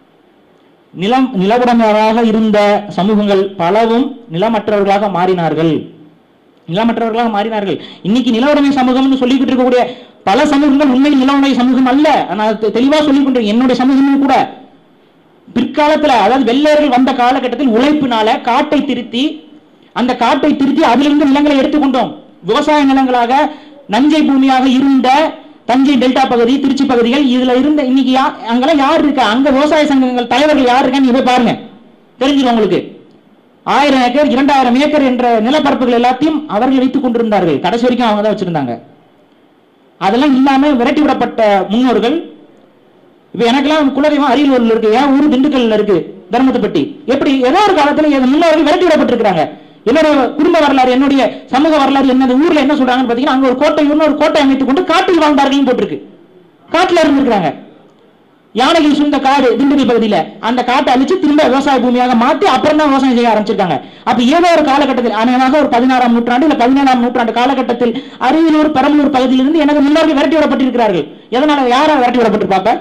நிலம் நிலவுடைமையாக இருந்த சமூகங்கள் பலவும் நிலமற்றவர்களாக மாறினார்கள் நிலமற்றவர்களாக மாறினார்கள் இன்னைக்கு நில உடைமை சமூகம்னு சொல்லிக்கிட்டு இருக்கக்கூடிய பல சமூகங்கள் உண்மையில் நில உடைமை சமூகம் அல்ல நான் தெ- தெளிவா சொல்லிக் கொண்டேன் என்னுடைய சமூகமும் கூட பிற்காலத்துல அதாவது வெள்ளையர்கள் வந்த காலகட்டத்தில் உழைப்பினால காட்டை திருத்தி அந்த காட்டை திருத்தி அதிலிருந்து நிலங்களை எடுத்துக்கொண்டோம் விவசாய நிலங்களாக நஞ்சை பூமியாக இருந்த தஞ்சை டெல்டா பகுதி திருச்சி பகுதிகள் இதுல இருந்த இன்னைக்கு யா அங்கெல்லாம் யார் இருக்கா அங்க விவசாய சங்கங்கள் தலைவர்கள் யார் இருக்கான்னு நீங்க போய் பாருங்க தெரிஞ்சிடும் உங்களுக்கு ஆயிரம் ஏக்கர் இரண்டாயிரம் ஏக்கர் என்ற நிலப்பரப்புகள் எல்லாத்தையும் அவர்கள் வைத்துக் கொண்டிருந்தார்கள் கடைசி வரைக்கும் அவங்க தான் வச்சிருந்தாங்க அதெல்லாம் இல்லாம விரட்டி விடப்பட்ட முன்னோர்கள் இப்ப எனக்கெல்லாம் குலதெய்வம் அரியலூர்ல இருக்கு என் ஊர் திண்டுக்கல்ல இருக்கு தர்மத்துப்பட்டி எப்படி ஏதோ ஒரு காலத்துல என் முன்னோர்கள் விரட்டி விடப்பட்டிருக்காங்க என்னுடைய குடும்ப வரலாறு என்னுடைய சமூக வரலாறு என்னது ஊர்ல என்ன சொல்றாங்கன்னு பாத்தீங்கன்னா அங்க ஒரு கோட்டை ஒரு கோட்டை அமைத்துக் கொண்டு காட்டில் வாழ்ந்தார்கள் போட்டிருக்கு காட்டுல இருந்திருக்காங்க யானைகள் சூழ்ந்த காடு திண்டுக்கல் பகுதியில அந்த காட்டை அழிச்சு திரும்ப விவசாய பூமியாக மாத்தி அப்புறம் தான் விவசாயம் செய்ய ஆரம்பிச்சிருக்காங்க அப்ப ஏதோ ஒரு காலகட்டத்தில் அநேகமாக ஒரு பதினாறாம் நூற்றாண்டு இல்ல பதினேழாம் நூற்றாண்டு காலகட்டத்தில் அரியலூர் பெரம்பலூர் பகுதியிலிருந்து எனது முன்னோர்கள் விரட்டி விடப்பட்டிருக்கிறார்கள் எதனால யாரா விரட்டி விடப்பட்டிருப்பாப்ப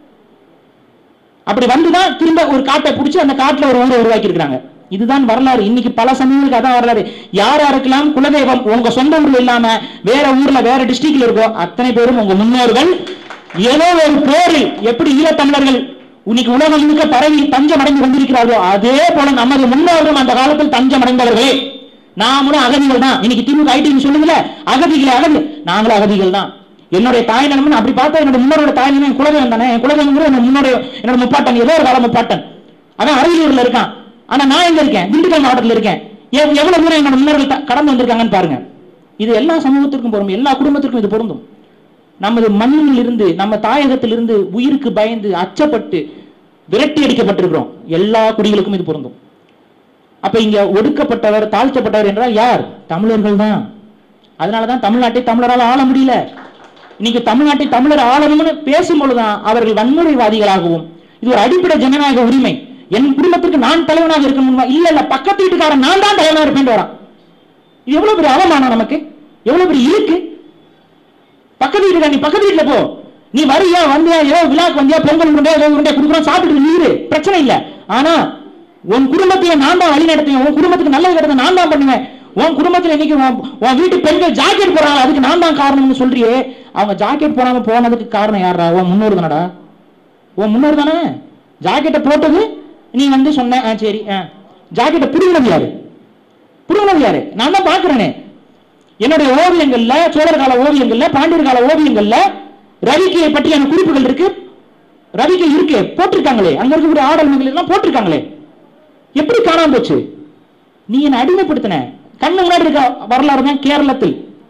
அப்படி வந்துதான் திரும்ப ஒரு காட்டை பிடிச்சி அந்த காட்டுல ஒரு ஊரை உருவாக்கி இருக்காங்க இதுதான் வரலாறு இன்னைக்கு பல சமயங்களுக்கு அதான் வரலாறு யார் யாருக்கெல்லாம் குலதெய்வம் உங்க சொந்த ஊர்ல இல்லாம வேற ஊர்ல வேற டிஸ்ட்ரிக்ட்ல இருக்கோ அத்தனை பேரும் உங்க முன்னோர்கள் ஏதோ ஒரு போரில் எப்படி ஈழத்தமிழர்கள் இன்னைக்கு உலகம் முழுக்க பரவி தஞ்சம் அடைந்து கொண்டிருக்கிறார்களோ அதே போல நமது முன்னோர்களும் அந்த காலத்தில் தஞ்சம் அடைந்தவர்களே நாமளும் அகதிகள் தான் இன்னைக்கு திமுக ஐடி சொல்லுங்கல அகதிகளே அகதி நாங்களும் அகதிகள் தான் என்னுடைய தாய் நிலம்னு அப்படி பார்த்தா என்னோட முன்னோட தாய் நிலம் என் குலதெய்வம் தானே என் குலதெய்வம் என்னோட முன்னோட என்னோட முப்பாட்டன் ஏதோ ஒரு கால முப்பாட்டன் அவன் அரியலூர்ல இருக்கான் ஆனா நான் எங்க இருக்கேன் திண்டுக்கல் மாவட்டத்துல இருக்கேன் எவ்- எவ்வளவு தூரம் என்னோட முன்னோர்கள் த- கடந்து வந்திருக்காங்கன்னு பாருங்க இது எல்லா சமூகத்திற்கும் பொருந்தும் எல்லா குடும்பத்திற்கும் இது பொருந்தும் நமது மண்ணில் இருந்து நம்ம தாயகத்திலிருந்து உயிருக்கு பயந்து அச்சப்பட்டு விரட்டி அடிக்கப்பட்டிருக்கிறோம் எல்லா குடிகளுக்கும் இது பொருந்தும் அப்ப இங்க ஒடுக்கப்பட்டவர் தாழ்த்தப்பட்டவர் என்றால் யார் தமிழர்கள் தான் அதனாலதான் தமிழ்நாட்டை தமிழரால் ஆள முடியல இன்னைக்கு தமிழ்நாட்டை தமிழர் ஆளணும்னு பேசும்பொழுதுதான் அவர்கள் வன்முறைவாதிகளாகவும் இது ஒரு அடிப்படை ஜனநாயக உரிமை என் குடும்பத்திற்கு நான் தலைவனாக இருக்கணும் இல்ல இல்ல பக்கத்து வீட்டுக்காரன் நான் தான் தலைவனாக இருப்பேன் வரான் இது எவ்வளவு பெரிய அவமானம் நமக்கு எவ்வளவு பெரிய இருக்கு பக்கத்து வீட்டுக்கா நீ பக்கத்து வீட்டுல போ நீ வரியா வந்தியா ஏதோ விழாக்கு வந்தியா பொங்கல் உருண்டை ஏதோ உருண்டை குடுக்குறோம் சாப்பிட்டு நீரு பிரச்சனை இல்ல ஆனா உன் குடும்பத்தையே நான் தான் வழி நடத்துவேன் உன் குடும்பத்துக்கு நல்லது கிடந்த நான் தான் பண்ணுவேன் உன் குடும்பத்துல இன்னைக்கு உன் உன் வீட்டு பெண்கள் ஜாக்கெட் போறாங்க அதுக்கு நான் தான் காரணம்னு சொல்றியே அவங்க ஜாக்கெட் போடாம போனதுக்கு காரணம் யாரா உன் முன்னோர் தானடா உன் முன்னோர் தானே ஜாக்கெட்டை போட்டது நீ வந்து சொன்ன ஆ, சரி ஜாக்கெட்டை புடுங்கினது யாரு புடுங்கினது யாரு நான் தான் பாக்குறேனே என்னுடைய ஓவியங்கள்ல சோழர் கால ஓவியங்கள்ல பாண்டியர் கால ஓவியங்கள்ல ரவிக்கையை பற்றியான குறிப்புகள் இருக்கு ரவிக்கை இருக்கு போட்டிருக்காங்களே அங்க இருக்கக்கூடிய ஆடல் மகள் எல்லாம் போட்டிருக்காங்களே எப்படி காணாம போச்சு நீ என்ன அடிமைப்படுத்தின கண்ணு முன்னாடி இருக்க வரலாறு தான் கேரளத்தில்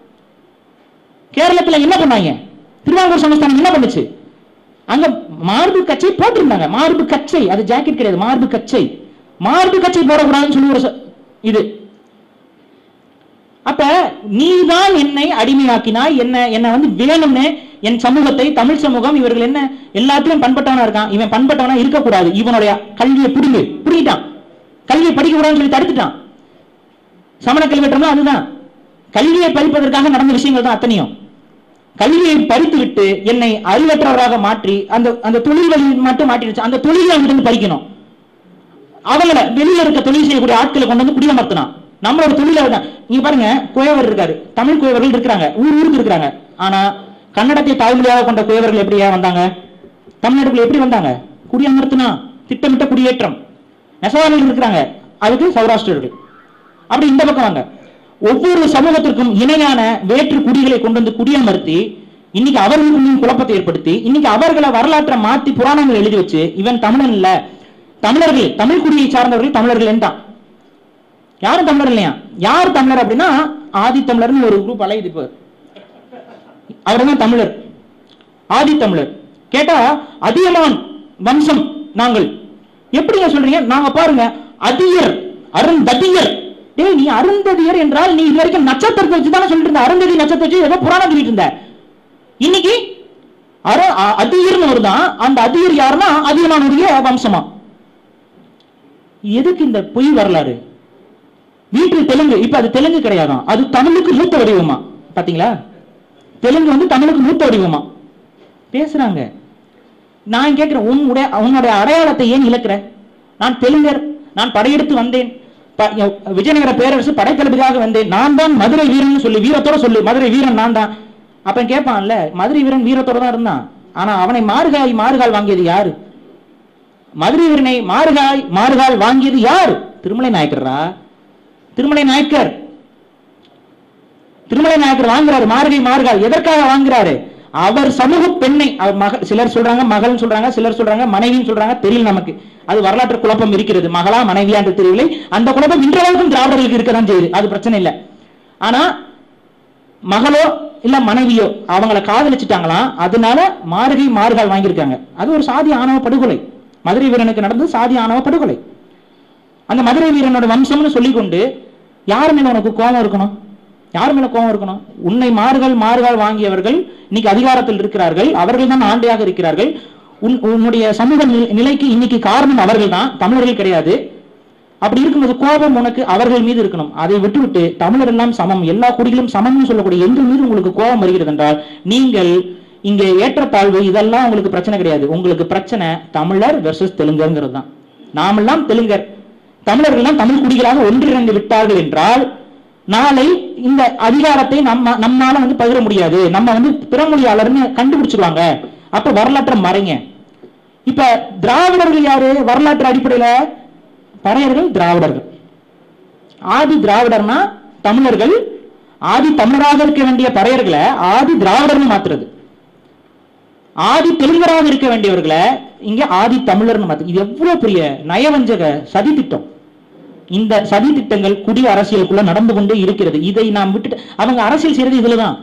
கேரளத்துல என்ன பண்ணாங்க திருவாங்கூர் சமஸ்தானம் என்ன பண்ணுச்சு அங்க மார்பு கச்சை போட்டிருந்தாங்க மார்பு கச்சை அது ஜாக்கெட் கிடையாது மார்பு கச்சை மார்பு கச்சை போடக்கூடாதுன்னு சொல்லி ஒரு ச- இது அப்ப நீதான் என்னை அடிமையாக்கினாய் என்ன என்ன வந்து வேணும்னு என் சமூகத்தை தமிழ் சமூகம் இவர்கள் என்ன எல்லாத்திலும் பண்பட்டவனா இருக்கான் இவன் பண்பட்டவனா இருக்கக்கூடாது இவனுடைய கல்வியை பிடுங்கு பிடிக்கிட்டான் கல்வியை படிக்க கூடாதுன்னு சொல்லி தடுத்துட்டான் சமண கல்வெட்டம்லாம் அதுதான் கல்வியை பறிப்பதற்காக நடந்த விஷயங்கள் தான் அத்தனையும் கல்வியை பறித்து விட்டு என்னை அறிவற்றவராக மாற்றி அந்த அந்த தொழில்களில் மட்டும் மாட்டிடுச்சு அந்த தொழிலை அங்கிருந்து பறிக்கணும் அவங்கள வெளியில இருக்க தொழில் செய்யக்கூடிய ஆட்களை கொண்டு வந்து குடியமர்த்தினான் நம்மளோட தொழில இருக்கான் நீங்க பாருங்க குயவர் இருக்காரு தமிழ் குயவர்கள் இருக்கிறாங்க ஊர் ஊருக்கு இருக்கிறாங்க ஆனா கன்னடத்தை தாய்மொழியாக கொண்ட குயவர்கள் எப்படியா வந்தாங்க தமிழ்நாட்டுக்குள்ள எப்படி வந்தாங்க குடியமர்த்தினா திட்டமிட்ட குடியேற்றம் நெசவாளர்கள் இருக்கிறாங்க அதுக்கு சௌராஷ்டிரர்கள் அப்படி இந்த பக்கம் வாங்க ஒவ்வொரு சமூகத்திற்கும் இணையான வேற்று குடிகளை கொண்டு வந்து குடியமர்த்தி இன்னைக்கு அவர்களுக்கு குழப்பத்தை ஏற்படுத்தி இன்னைக்கு அவர்களை வரலாற்றை மாத்தி புராணங்கள் எழுதி வச்சு இவன் தமிழன் இல்ல தமிழர்கள் தமிழ் குடியை சார்ந்தவர்கள் தமிழர்கள் என்றான் யாரும் தமிழர் இல்லையா யார் தமிழர் அப்படின்னா ஆதி தமிழர்னு ஒரு குரூப் அலையுது இப்போ அவர் தான் தமிழர் ஆதி தமிழர் கேட்டா அதியமான் வம்சம் நாங்கள் எப்படிங்க சொல்றீங்க நாங்க பாருங்க அதியர் அருந்ததியர் டேய் நீ அருந்ததியர் என்றால் நீ இது வரைக்கும் நட்சத்திரத்தை வச்சு தானே சொல்லிட்டு இருந்த அருந்ததி நட்சத்திரத்தை வச்சு ஏதோ புராணம் சொல்லிட்டு இருந்த இன்னைக்கு அர அ- அதியர்னு வருதான் அந்த அதியர் யாருன்னா அதியமானுடைய வம்சமா எதுக்கு இந்த பொய் வரலாறு வீட்டில் தெலுங்கு இப்ப அது தெலுங்கு கிடையாதாம் அது தமிழுக்கு மூத்த வடிவமா பாத்தீங்களா தெலுங்கு வந்து தமிழுக்கு மூத்த வடிவமா பேசுறாங்க நான் கேட்கிறேன் உன்னுடைய உன்னுடைய அடையாளத்தை ஏன் இழக்கிற நான் தெலுங்கர் நான் படையெடுத்து வந்தேன் ப- ய- விஜயநகர பேரரசு படைத்தளபதியாக வந்தேன் நான் தான் மதுரை வீரன் சொல்லி வீரத்தோட சொல்லு மதுரை வீரன் நான் தான் அப்ப கேட்பான்ல மதுரை வீரன் வீரத்தோட தான் இருந்தான் ஆனா அவனை மாறுகாய் மாறுகால் வாங்கியது யாரு மதுரை வீரனை மாறுகாய் மாறுகால் வாங்கியது யார் திருமலை நாயக்கரா திருமலை நாயக்கர் திருமலை நாயக்கர் வாங்குறாரு மார்கை மாறுகால் எதற்காக வாங்குறாரு அவர் சமூக பெண்ணை அவர் மக சிலர் சொல்றாங்க மகள்னு சொல்றாங்க சிலர் சொல்றாங்க மனைவின்னு சொல்றாங்க தெரியல நமக்கு அது வரலாற்று குழப்பம் இருக்கிறது மகளா மனைவியா என்று தெரியவில்லை அந்த குழப்பம் இன்றளவுக்கும் திராவிடர்களுக்கு இருக்கதான் செய்யுது அது பிரச்சனை இல்லை ஆனா மகளோ இல்ல மனைவியோ அவங்கள காதலிச்சுட்டாங்களாம் அதனால மார்கை மாறுகால் வாங்கியிருக்காங்க அது ஒரு சாதி ஆணவ படுகொலை மதுரை வீரனுக்கு நடந்தது சாதி ஆணவ படுகொலை அந்த மதுரை வீரனோட வம்சம்னு சொல்லிக்கொண்டு யார் மேல உனக்கு கோபம் இருக்கணும் யார் மேல கோபம் இருக்கணும் உன்னை மாறுகள் மாறுகால் வாங்கியவர்கள் இன்னைக்கு அதிகாரத்தில் இருக்கிறார்கள் அவர்கள் தான் ஆண்டையாக இருக்கிறார்கள் உன் உன்னுடைய சமூக நிலை- நிலைக்கு இன்னைக்கு காரணம் அவர்கள் தான் தமிழர்கள் கிடையாது அப்படி இருக்கும்போது கோபம் உனக்கு அவர்கள் மீது இருக்கணும் அதை விட்டுவிட்டு தமிழர் எல்லாம் சமம் எல்லா குடிகளும் சமம்னு சொல்லக்கூடிய எங்கள் மீது உங்களுக்கு கோபம் வருகிறது என்றால் நீங்கள் இங்கே ஏற்றத்தாழ்வு இதெல்லாம் உங்களுக்கு பிரச்சனை கிடையாது உங்களுக்கு பிரச்சனை தமிழர் வெர்சஸ் தெலுங்கருங்கிறது தான் நாமெல்லாம் தெலுங்கர் தமிழர்கள்லாம் தமிழ் குடிகளாக ஒன்றிணைந்து விட்டார்கள் என்றால் நாளை இந்த அதிகாரத்தை நம்ம நம்மால வந்து பகிர முடியாது நம்ம வந்து பிறமொழியாளர்னு கண்டுபிடிச்சிருவாங்க அப்ப வரலாற்றை மறைங்க இப்ப திராவிடர்கள் யாரு வரலாற்று அடிப்படையில பறையர்கள் திராவிடர்கள் ஆதி திராவிடர்னா தமிழர்கள் ஆதி தமிழராக இருக்க வேண்டிய பறையர்களை ஆதி திராவிடர்னு மாத்துறது ஆதி தெலுங்கராக இருக்க வேண்டியவர்களை இங்க ஆதி தமிழர்னு மாத்து இது எவ்வளவு பெரிய நயவஞ்சக சதி திட்டம் இந்த சதி திட்டங்கள் குடி அரசியலுக்குள்ள நடந்து கொண்டே இருக்கிறது இதை நாம் விட்டுட்டு அவங்க அரசியல் செய்யறது இதுலதான்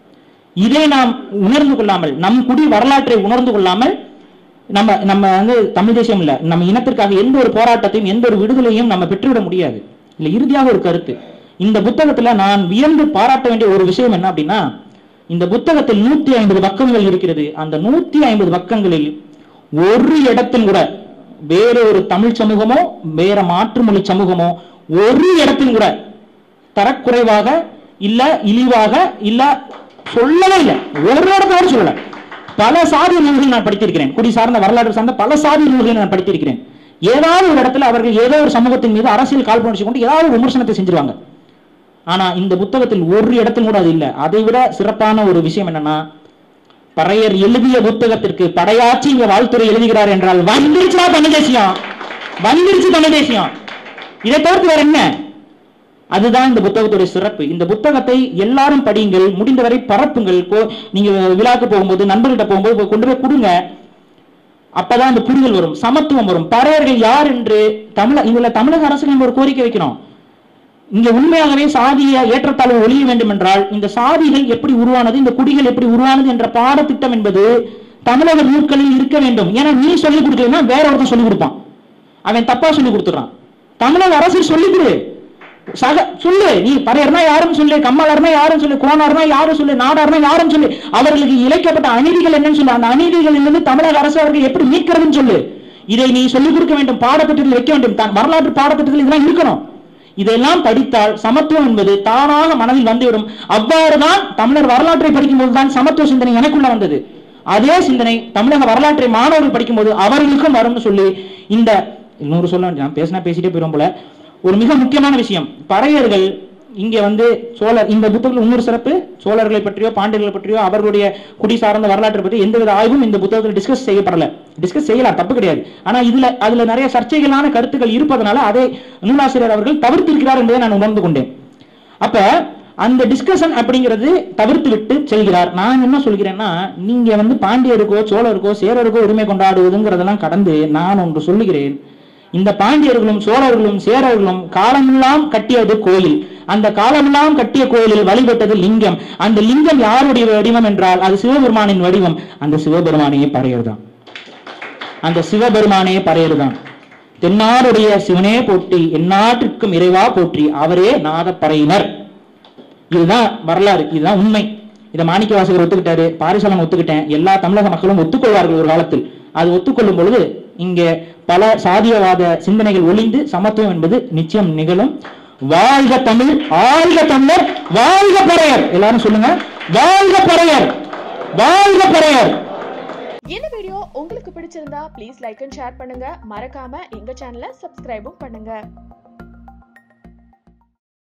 இதை நாம் உணர்ந்து கொள்ளாமல் நம் குடி வரலாற்றை உணர்ந்து கொள்ளாமல் நம்ம நம்ம வந்து தமிழ் தேசியம் இல்ல நம்ம இனத்திற்காக எந்த ஒரு போராட்டத்தையும் எந்த ஒரு விடுதலையும் நம்ம பெற்றுவிட முடியாது இல்ல இறுதியாக ஒரு கருத்து இந்த புத்தகத்துல நான் வியந்து பாராட்ட வேண்டிய ஒரு விஷயம் என்ன அப்படின்னா இந்த புத்தகத்தில் நூத்தி ஐம்பது பக்கங்கள் இருக்கிறது அந்த நூத்தி ஐம்பது பக்கங்களில் ஒரு இடத்தில் கூட வேற ஒரு தமிழ் சமூகமோ வேற மாற்று மொழி சமூகமோ ஒரு இடத்தில் கூட தரக்குறைவாக இல்ல இழிவாக இல்ல சொல்லவே இல்லை ஒரு இடத்தோட சொல்லல பல சாதி நூல்கள் நான் படித்திருக்கிறேன் குடி சார்ந்த வரலாறு சார்ந்த பல சாதி நூல்களை நான் படித்திருக்கிறேன் ஏதாவது ஒரு இடத்துல அவர்கள் ஏதோ ஒரு சமூகத்தின் மீது அரசியல் காழ்ப்புணர்ச்சி கொண்டு ஏதாவது ஒரு விமர்சனத்தை செஞ்சிருவாங்க ஆனா இந்த புத்தகத்தில் ஒரு இடத்தில் கூட அது இல்லை அதை விட சிறப்பான ஒரு விஷயம் என்னன்னா பறையர் எழுதிய புத்தகத்திற்கு படையாச்சி இங்க வாழ்த்துறை எழுதுகிறார் என்றால் வந்துருச்சுடா தமிழ் தேசியம் வந்துருச்சு தமிழ் தேசியம் இதை தவிர்த்து வேற என்ன அதுதான் இந்த புத்தகத்துடைய சிறப்பு இந்த புத்தகத்தை எல்லாரும் படியுங்கள் முடிந்தவரை பரப்புங்கள் கோ- நீங்க விழாக்கு போகும்போது நண்பர்கிட்ட போகும்போது கொண்டு போய் கொடுங்க அப்பதான் இந்த புரிதல் வரும் சமத்துவம் வரும் பறையர்கள் யார் என்று தமிழ இதுல தமிழக அரசுக்கு நம்ம ஒரு கோரிக்கை வைக்கிறோம் இங்க உண்மையாகவே சாதிய ஏற்றத்தாழ்வு ஒழிய வேண்டும் என்றால் இந்த சாதிகள் எப்படி உருவானது இந்த குடிகள் எப்படி உருவானது என்ற பாடத்திட்டம் என்பது தமிழக நூல்களில் இருக்க வேண்டும் ஏன்னா நீ சொல்லிக் கொடுக்கலன்னா வேற ஒருத்தன் சொல்லிக் கொடுப்பான் அவன் தப்பா சொல்லி கொடுத்துறான் தமிழக அரசு சொல்லிக் கொடு சக சொல்லு நீ பறையர்னா யாரும் சொல்லு கம்மாளர்னா யாரும் சொல்லு கோணார்னா யாரும் சொல்லு நாடார்னா யாரும் சொல்லு அவர்களுக்கு இழைக்கப்பட்ட அநீதிகள் என்னன்னு சொல்லு அந்த அநீதிகளிலிருந்து தமிழக அரசு அவர்கள் எப்படி மீட்கிறதுன்னு சொல்லு இதை நீ சொல்லிக் கொடுக்க வேண்டும் பாடத்திட்டத்தில் வைக்க வேண்டும் தான் வரலாற்று பாடத்திட்டத்தில் இதெல்லாம் இருக்கணும் இதெல்லாம் படித்தால் சமத்துவம் என்பது தானாக மனதில் வந்துவிடும் அவ்வாறுதான் தமிழர் வரலாற்றை படிக்கும்போது தான் சமத்துவ சிந்தனை எனக்குள்ள வந்தது அதே சிந்தனை தமிழக வரலாற்றை மாணவர்கள் படிக்கும்போது அவர்களுக்கும் வரும்னு சொல்லி இந்த இன்னொரு சொல்ல வேண்டிய- நான் பேசினா பேசிட்டே போயிடும் போல ஒரு மிக முக்கியமான விஷயம் பறையர்கள் இங்க வந்து சோழர் இந்த புத்தகத்தில் இன்னொரு சிறப்பு சோழர்களை பற்றியோ பாண்டியர்களை பற்றியோ அவர்களுடைய குடி சார்ந்த வரலாற்றை பற்றி எந்தவித ஆய்வும் இந்த புத்தகத்தில் டிஸ்கஸ் செய்யப்படல டிஸ்கஸ் செய்யலாம் தப்பு கிடையாது ஆனா இதுல அதுல நிறைய சர்ச்சைகளான கருத்துக்கள் இருப்பதனால அதை நூலாசிரியர் அவர்கள் தவிர்த்திருக்கிறார் என்பதை நான் உணர்ந்து கொண்டேன் அப்ப அந்த டிஸ்கஷன் அப்படிங்கிறது தவிர்த்து விட்டு செல்கிறார் நான் என்ன சொல்கிறேன்னா நீங்க வந்து பாண்டியருக்கோ சோழருக்கோ சேரருக்கோ உரிமை கொண்டாடுவதுங்கிறதெல்லாம் கடந்து நான் ஒன்று சொல்லுகிறேன் இந்த பாண்டியர்களும் சோழர்களும் சேரர்களும் காலமெல்லாம் கட்டியது கோயில் அந்த காலமெல்லாம் கட்டிய கோயிலில் வழிபட்டது லிங்கம் அந்த லிங்கம் யாருடைய வடிவம் என்றால் அது சிவபெருமானின் வடிவம் அந்த சிவபெருமானையே பறையர்தான் அந்த சிவபெருமானே பறையர்தான் தென்னாடுடைய சிவனே போற்றி எந்நாட்டிற்கும் இறைவா போற்றி அவரே நாதப்பறையினர் இதுதான் வரலாறு இதுதான் உண்மை இதை மாணிக்க வாசகர் ஒத்துக்கிட்டாரு பாரிசாலன் ஒத்துக்கிட்டேன் எல்லா தமிழக மக்களும் ஒத்துக்கொள்வார்கள் ஒரு காலத்தில் அது ஒத்துக்கொள்ளும் பொழுது இங்கே பல சாதியவாத சிந்தனைகள் ஒளிந்து சமத்துவம் என்பது நிச்சயம் நிகழும் வாழ்க தமிழ் ஆழ்க தமிழர் வாழ்க பறையர் எல்லாரும் சொல்லுங்க வாழ்க பறையர் வாழ்க பறையர் இந்த வீடியோ உங்களுக்கு பிடிச்சிருந்தா ப்ளீஸ் லைக் அண்ட் ஷேர் பண்ணுங்க மறக்காம எங்க சேனலை சப்ஸ்கிரைபும் பண்ணுங்க